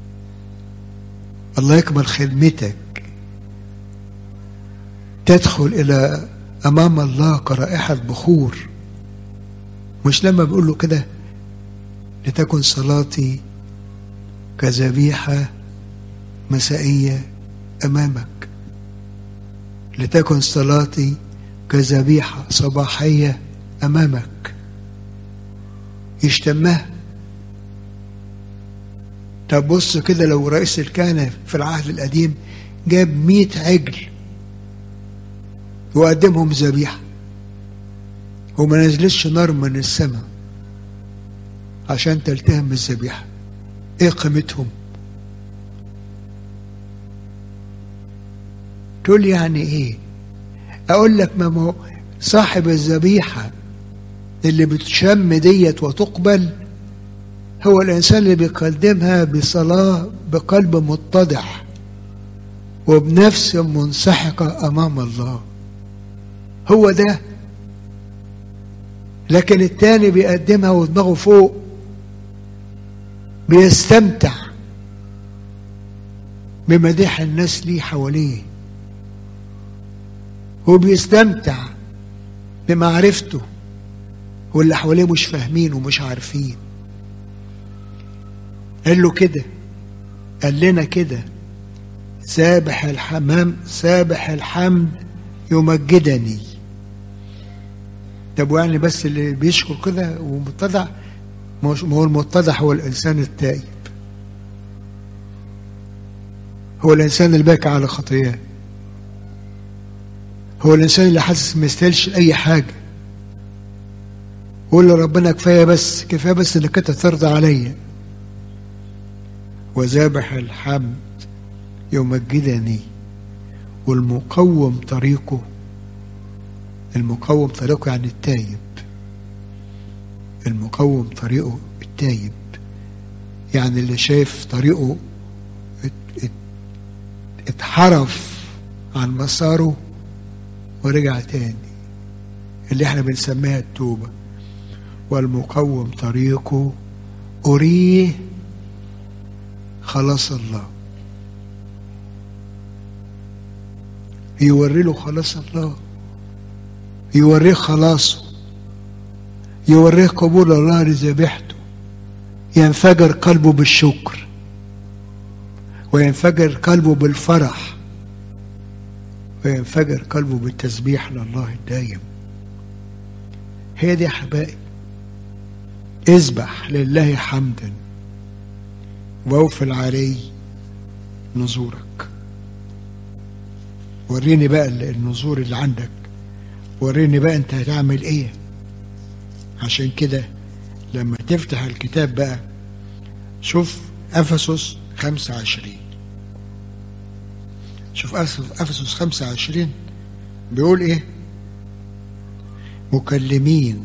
الله يقبل خدمتك تدخل الى امام الله كرائحه بخور مش لما بيقول له كده لتكن صلاتي كذبيحة مسائية أمامك لتكن صلاتي كذبيحة صباحية أمامك يشتمها طب بص كده لو رئيس الكهنة في العهد القديم جاب مئة عجل وقدمهم ذبيحه وما نزلتش نار من السماء عشان تلتهم الذبيحة ايه قيمتهم تقول يعني ايه اقول لك ما هو صاحب الذبيحة اللي بتشم ديت وتقبل هو الانسان اللي بيقدمها بصلاة بقلب متضح وبنفس منسحقة امام الله هو ده لكن التاني بيقدمها ودماغه فوق بيستمتع بمديح الناس ليه حواليه وبيستمتع بمعرفته واللي حواليه مش فاهمين ومش عارفين قال له كده قال لنا كده سابح الحمام سابح الحمد يمجدني طب يعني بس اللي بيشكر كده ومتضع ما هو المتضع هو الانسان التائب هو الانسان اللي باكي على خطاياه هو الانسان اللي حاسس ما يستاهلش اي حاجه قول لربنا كفايه بس كفايه بس انك انت ترضى عليا وذابح الحمد يمجدني والمقوم طريقه المقوم طريقه يعني التايب المقوم طريقه التايب يعني اللي شايف طريقه اتحرف عن مساره ورجع تاني اللي احنا بنسميها التوبة والمقوم طريقه أريه خلاص الله يوري له خلاص الله يوريه خلاصه يوريه قبول الله لذبيحته ينفجر قلبه بالشكر وينفجر قلبه بالفرح وينفجر قلبه بالتسبيح لله الدايم هي دي يا حبائب اذبح لله حمدا واوفل عليه نزورك وريني بقى النزور اللي عندك وريني بقى انت هتعمل ايه عشان كده لما تفتح الكتاب بقى شوف افسس خمسة وعشرين شوف افسس خمسة وعشرين بيقول ايه مكلمين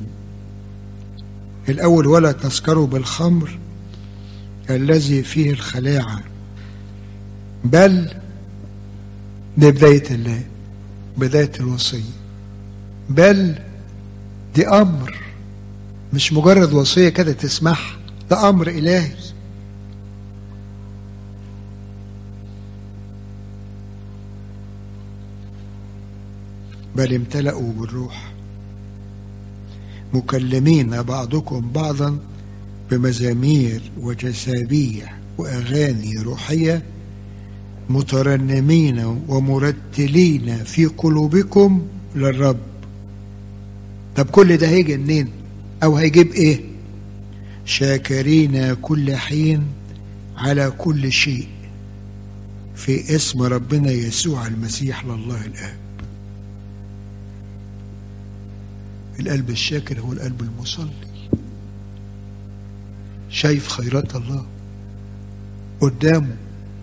الاول ولا تسكروا بالخمر الذي فيه الخلاعة بل دي بداية الله بداية الوصية بل دي أمر مش مجرد وصية كده تسمعها ده أمر إلهي بل امتلأوا بالروح مكلمين بعضكم بعضا بمزامير وجسابيح وأغاني روحية مترنمين ومرتلين في قلوبكم للرب طب كل ده هيجي منين او هيجيب ايه شاكرين كل حين على كل شيء في اسم ربنا يسوع المسيح لله الاب القلب الشاكر هو القلب المصلي شايف خيرات الله قدامه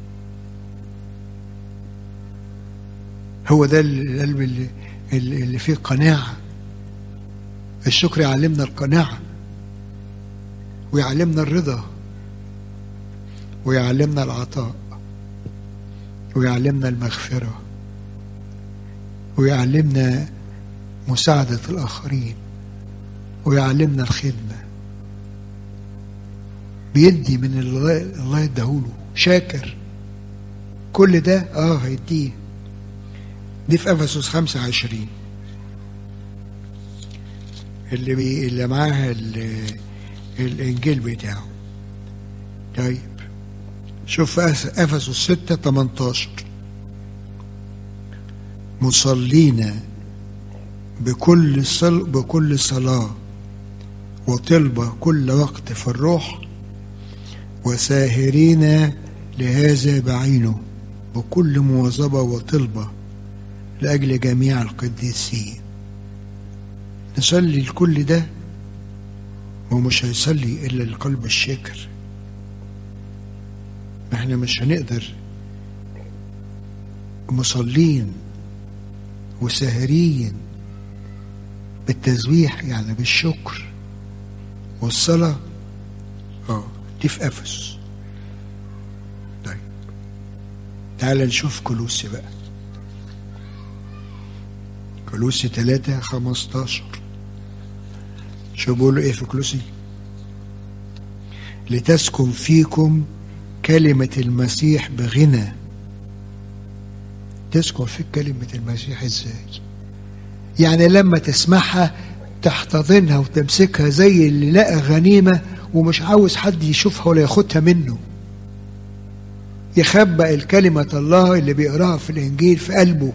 هو ده القلب اللي, اللي فيه قناعة الشكر يعلمنا القناعة ويعلمنا الرضا ويعلمنا العطاء ويعلمنا المغفرة ويعلمنا مساعدة الآخرين ويعلمنا الخدمة بيدي من الله الله يديهوله شاكر كل ده اه هيديه دي في افسس 25 اللي بي اللي معاها الانجيل بتاعه طيب شوف افسس 6 18 مصلين بكل صل بكل صلاة وطلبة كل وقت في الروح وساهرين لهذا بعينه بكل مواظبة وطلبة لأجل جميع القديسين نصلي لكل ده ومش هيصلي إلا القلب الشاكر ما احنا مش هنقدر مصلين وساهرين بالتسبيح يعني بالشكر والصلاة اه دي في أفس طيب تعال نشوف كلوسي بقى كلوسي 3 15 شو بيقولوا ايه في كلوسي لتسكن فيكم كلمة المسيح بغنى تسكن فيك كلمة المسيح ازاي يعني لما تسمعها تحتضنها وتمسكها زي اللي لقى غنيمة ومش عاوز حد يشوفها ولا ياخدها منه يخبأ الكلمة الله اللي بيقراها في الإنجيل في قلبه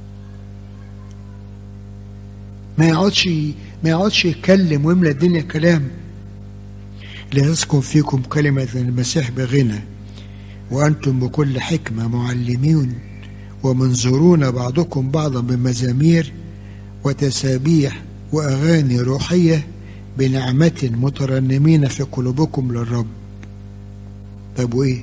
ما يقعدش ما يقعدش يتكلم ويملى الدنيا كلام ليسكن فيكم كلمة المسيح بغنى وأنتم بكل حكمة معلمين ومنظرون بعضكم بعضا بمزامير وتسابيح وأغاني روحية بنعمة مترنمين في قلوبكم للرب طب وإيه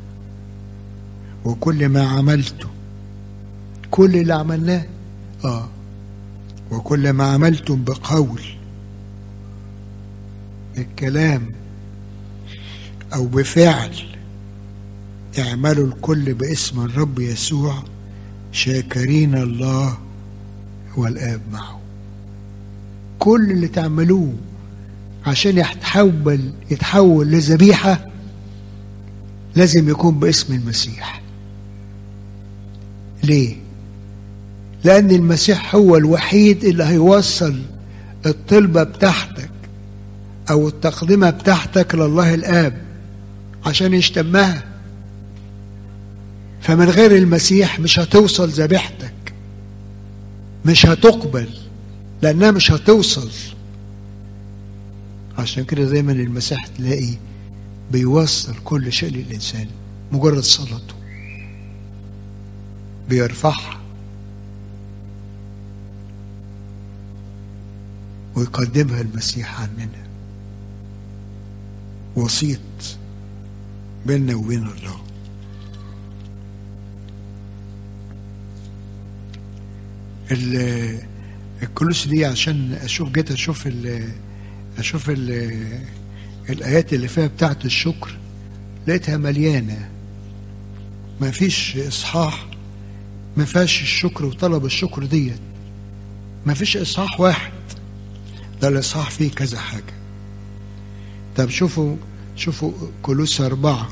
وكل ما عملته كل اللي عملناه آه وكل ما عملتم بقول بالكلام أو بفعل اعملوا الكل باسم الرب يسوع شاكرين الله والآب معه كل اللي تعملوه عشان يتحول يتحول لذبيحة لازم يكون باسم المسيح ليه؟ لأن المسيح هو الوحيد اللي هيوصل الطلبة بتاعتك أو التقدمة بتاعتك لله الآب عشان يشتمها فمن غير المسيح مش هتوصل ذبيحتك مش هتقبل لأنها مش هتوصل عشان كده دايما المسيح تلاقي بيوصل كل شيء للإنسان مجرد صلاته بيرفعها ويقدمها المسيح عننا وسيط بيننا وبين الله الكلوس دي عشان اشوف جيت اشوف ال اشوف ال الايات اللي فيها بتاعه الشكر لقيتها مليانه ما فيش اصحاح ما فيهاش الشكر وطلب الشكر ديت ما فيش اصحاح واحد ده الاصحاح فيه كذا حاجه طب شوفوا شوفوا كلوسي أربعة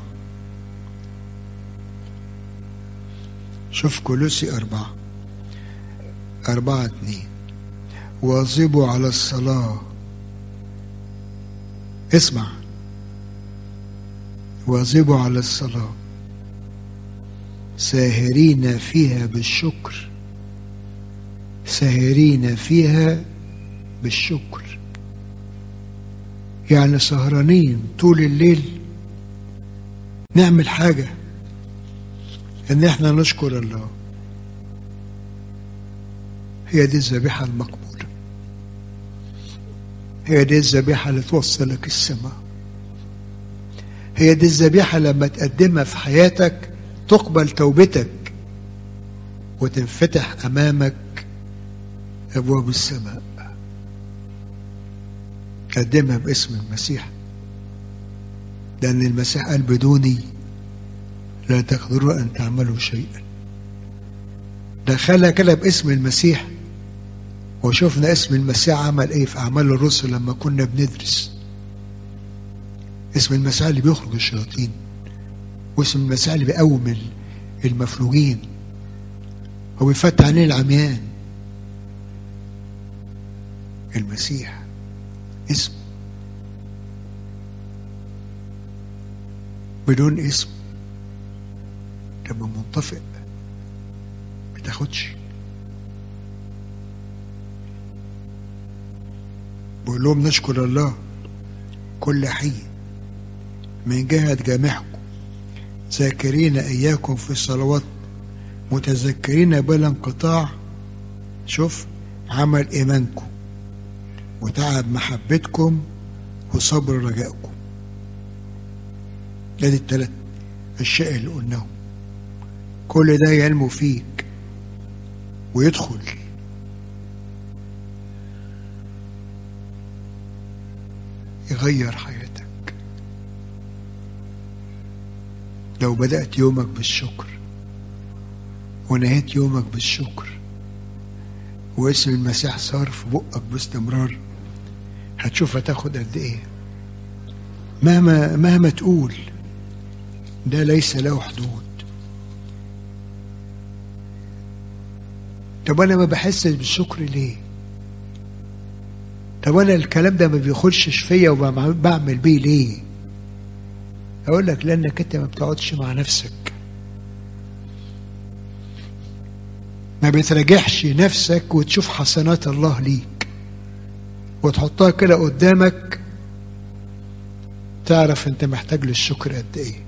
شوف كلوسي أربعة أربعة اتنين واظبوا على الصلاة اسمع واظبوا على الصلاة ساهرين فيها بالشكر ساهرين فيها بالشكر يعني سهرانين طول الليل نعمل حاجة ان احنا نشكر الله هي دي الذبيحة المقبولة هي دي الذبيحة اللي توصلك السماء هي دي الذبيحة لما تقدمها في حياتك تقبل توبتك وتنفتح أمامك أبواب السماء قدمها باسم المسيح لأن المسيح قال بدوني لا تقدروا أن تعملوا شيئا دخلها كده باسم المسيح وشفنا اسم المسيح عمل ايه في اعمال الرسل لما كنا بندرس اسم المسيح اللي بيخرج الشياطين واسم المسيح اللي بيقوم المفلوجين وبيفتح عينين العميان المسيح اسم بدون اسم تبقى منطفئ ما تاخدش بقول لهم نشكر الله كل حين من جهة جامعكم ذاكرين إياكم في الصلوات متذكرين بلا انقطاع شوف عمل إيمانكم وتعب محبتكم وصبر رجائكم ادي التلات الشيء اللي قلناه كل ده ينمو فيك ويدخل يغير حياتك لو بدأت يومك بالشكر ونهيت يومك بالشكر واسم المسيح صار في بقك باستمرار هتشوف هتاخد قد ايه مهما مهما تقول ده ليس له حدود طب انا ما بحسش بالشكر ليه طب انا الكلام ده ما بيخشش فيا وبعمل بيه ليه اقول لك لانك انت ما بتقعدش مع نفسك ما بتراجعش نفسك وتشوف حسنات الله ليك وتحطها كده قدامك تعرف انت محتاج للشكر قد ايه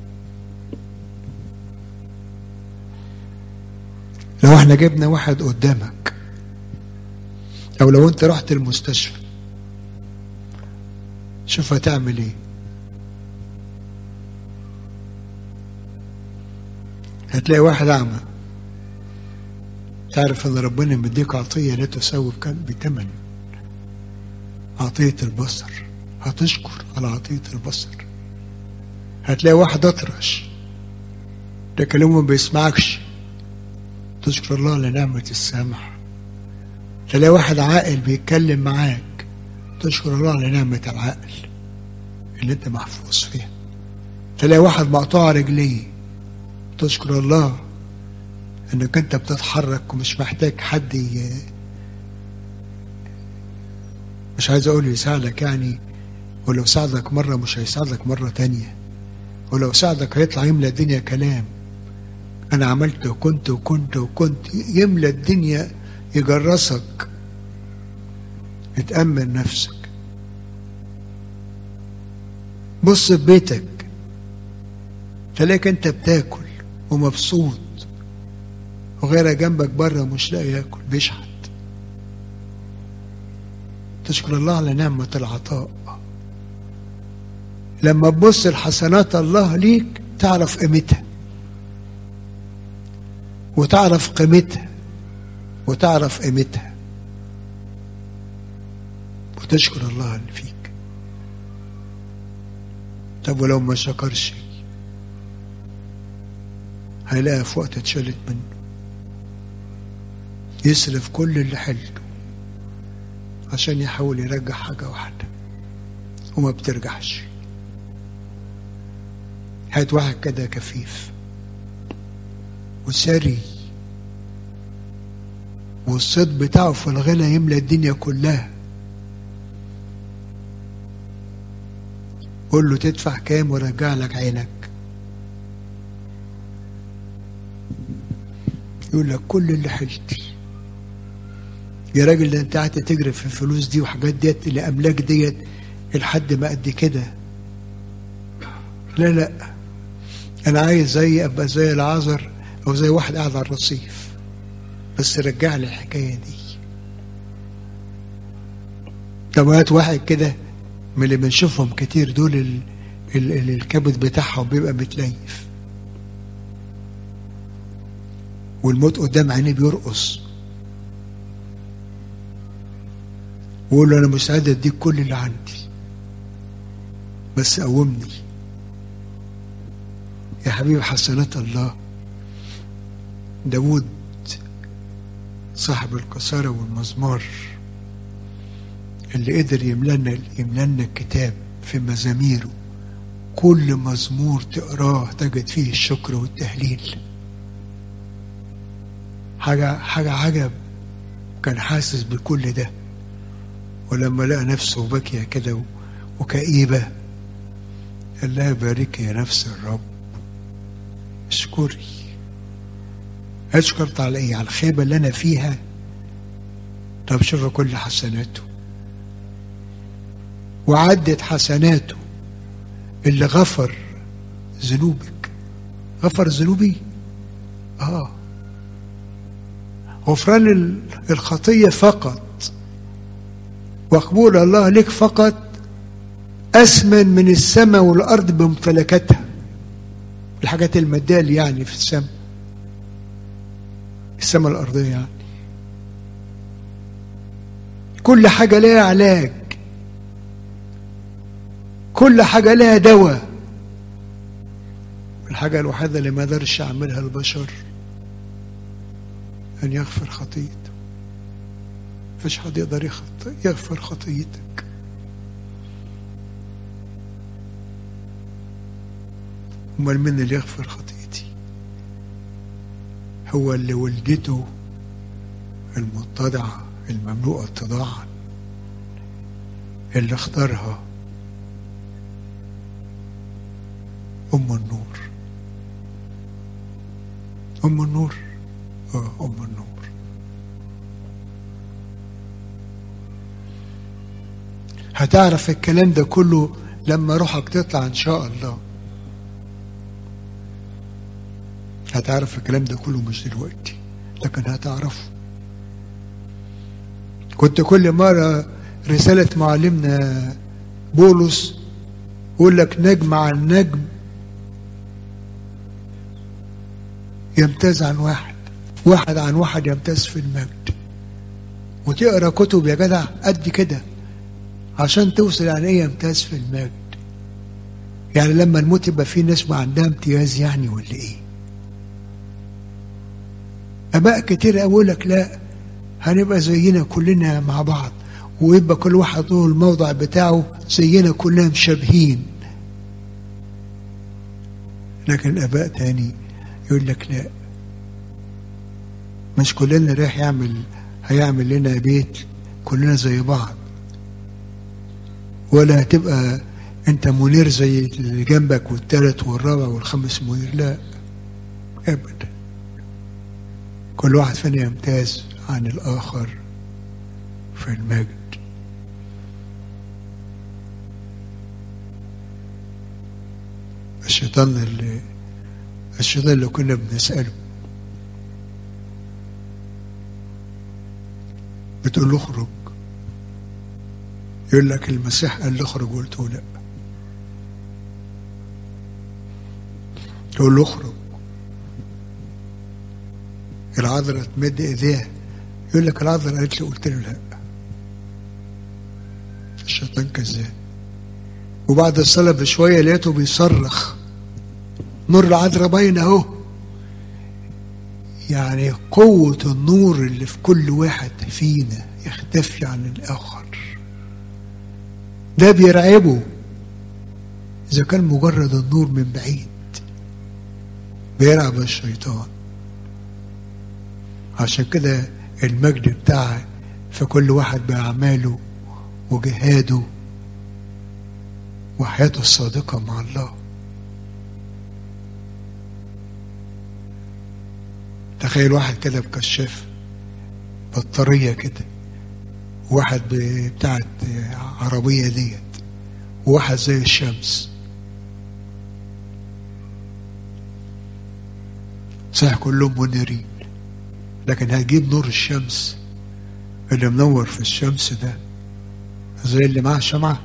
لو احنا جبنا واحد قدامك او لو انت رحت المستشفى شوف هتعمل ايه هتلاقي واحد اعمى تعرف ان ربنا مديك عطيه لا تساوي بكم بثمن عطيه البصر هتشكر على عطيه البصر هتلاقي واحد اطرش ده كلامه ما بيسمعكش تشكر الله لنعمة السمع تلاقي واحد عاقل بيتكلم معاك تشكر الله لنعمة العقل اللي انت محفوظ فيها تلاقي واحد مقطوع رجليه تشكر الله انك انت بتتحرك ومش محتاج حد ي... مش عايز اقول يساعدك يعني ولو ساعدك مرة مش هيساعدك مرة تانية ولو ساعدك هيطلع يملى الدنيا كلام انا عملت وكنت وكنت وكنت يملى الدنيا يجرسك اتأمن نفسك بص في بيتك تلاقيك انت بتاكل ومبسوط وغيرك جنبك بره مش لاقي ياكل بيشحت تشكر الله على نعمة العطاء لما تبص لحسنات الله ليك تعرف قيمتها وتعرف قيمتها وتعرف قيمتها وتشكر الله اللي فيك طب ولو ما شكرش هيلاقي في وقت اتشالت منه يصرف كل اللي حلته عشان يحاول يرجع حاجة واحدة وما بترجعش هات واحد كده كفيف وسري والصيد بتاعه في الغنى يملى الدنيا كلها قول له تدفع كام ورجع لك عينك يقول لك كل اللي حلتي يا راجل ده انت قاعد تجري في الفلوس دي وحاجات ديت الاملاك ديت لحد ما قد كده لا لا انا عايز زي ابقى زي العذر او زي واحد قاعد على الرصيف بس رجع لي الحكايه دي طب هات واحد كده من اللي بنشوفهم كتير دول ال... ال... ال... الكبد بتاعهم بيبقى متليف والموت قدام عينيه بيرقص ويقول له انا مستعد اديك كل اللي عندي بس قومني يا حبيبي حسنات الله داود صاحب القصارى والمزمار اللي قدر يملنا يملنا الكتاب في مزاميره كل مزمور تقراه تجد فيه الشكر والتهليل حاجة حاجة عجب كان حاسس بكل ده ولما لقى نفسه باكية كده وكئيبة قال لها باركي يا نفس الرب اشكري اشكرت على ايه على الخيبة اللي انا فيها طب شوف كل حسناته وعدت حسناته اللي غفر ذنوبك غفر ذنوبي اه غفران الخطية فقط وقبول الله لك فقط أثمن من السماء والأرض بممتلكاتها الحاجات المادية اللي يعني في السماء السماء الأرضية يعني كل حاجة لها علاج كل حاجة لها دواء الحاجة الوحيدة اللي ما قدرش يعملها البشر أن يغفر خطيئته مفيش حد يقدر يخط- يغفر خطيئتك أمال مين اللي يغفر خطيئتي هو اللي ولدته المتضعة المملوءة اتضاعا اللي اختارها أم النور أم النور آه أم النور هتعرف الكلام ده كله لما روحك تطلع إن شاء الله هتعرف الكلام ده كله مش دلوقتي لكن هتعرفه كنت كل مرة رسالة معلمنا بولس يقول لك نجم عن نجم يمتاز عن واحد واحد عن واحد يمتاز في المجد وتقرا كتب يا جدع قد كده عشان توصل يعني ايه يمتاز في المجد يعني لما نموت يبقى في ناس ما عندها امتياز يعني ولا ايه اباء كتير اقول لك لا هنبقى زينا كلنا مع بعض ويبقى كل واحد له الموضع بتاعه زينا كلنا مشابهين لكن الاباء تاني يقول لك لا مش كلنا رايح يعمل هيعمل لنا بيت كلنا زي بعض ولا هتبقى انت منير زي اللي جنبك والتالت والرابع والخامس منير لا ابدا كل واحد فينا يمتاز عن الاخر في المجد الشيطان اللي الشيطان اللي كنا بنسأله بتقول له اخرج يقول لك المسيح قال له اخرج قلت له لا تقول له اخرج العذراء تمد ايديها يقول لك العذراء قالت لي قلت له لا الشيطان كذاب وبعد الصلاة بشوية لقيته بيصرخ نور العذراء باين اهو يعني قوة النور اللي في كل واحد فينا يختفي عن الآخر ده بيرعبه إذا كان مجرد النور من بعيد بيرعب الشيطان عشان كده المجد بتاع في كل واحد بأعماله وجهاده وحياته الصادقة مع الله تخيل واحد كده بكشاف بطارية كده واحد بتاعت عربية ديت وواحد زي الشمس صحيح كلهم منيرين لكن هتجيب نور الشمس اللي منور في الشمس ده زي اللي معاه شمعة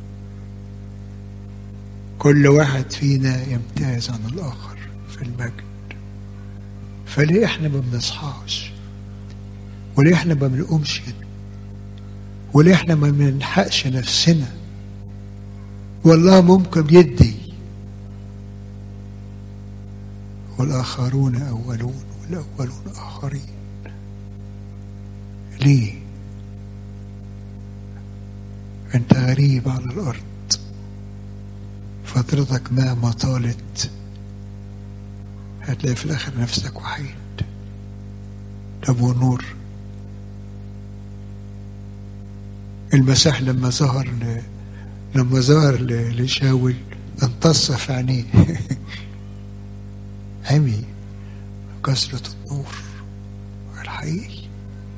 كل واحد فينا يمتاز عن الآخر في المجد فليه احنا ما بنصحاش وليه احنا ما بنقومش وليه احنا ما بنلحقش نفسنا والله ممكن يدي والآخرون أولون والأولون آخرين ليه أنت غريب على الأرض فترتك مهما طالت هتلاقي في الآخر نفسك وحيد طب والنور المسيح لما ظهر ل... لما ظهر ل... لشاول امتص في عينيه عمي كثرة النور الحقيقي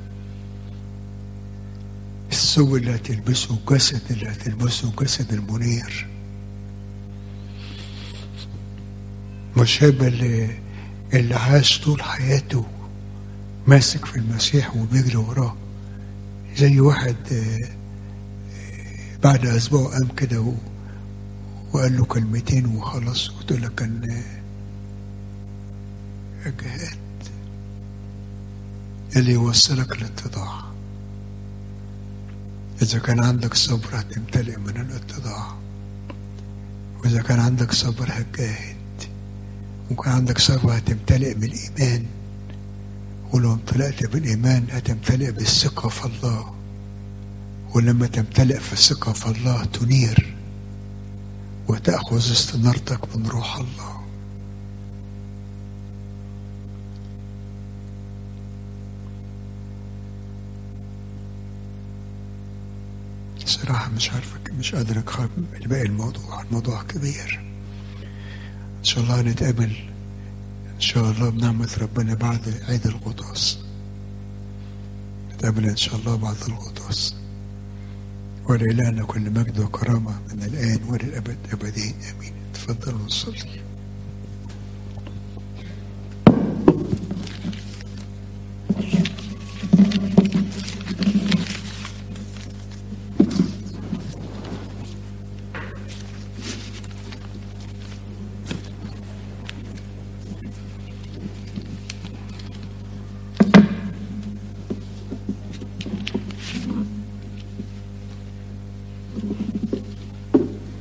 الثوب اللي هتلبسه الجسد اللي هتلبسه جسد المنير مش هيبقى اللي, اللي عاش طول حياته ماسك في المسيح وبيجري وراه زي واحد بعد اسبوع قام كده وقال له كلمتين وخلاص قلت له كان الجهاد اللي يوصلك للاتضاع إذا كان عندك صبر هتمتلئ من الاتضاع وإذا كان عندك صبر هتجاهد وكان عندك صبر هتمتلئ بالإيمان ولو امتلأت بالإيمان هتمتلئ بالثقة في الله ولما تمتلئ في الثقة في الله تنير وتأخذ استنارتك من روح الله صراحة مش عارف مش قادر أخاف باقي الموضوع الموضوع كبير إن شاء الله نتقابل إن شاء الله بنعمة ربنا بعد عيد الغطاس نتقابل إن شاء الله بعد الغطاس ولإلهنا كل مجد وكرامة من الآن وللأبد أبدين آمين تفضلوا نصلي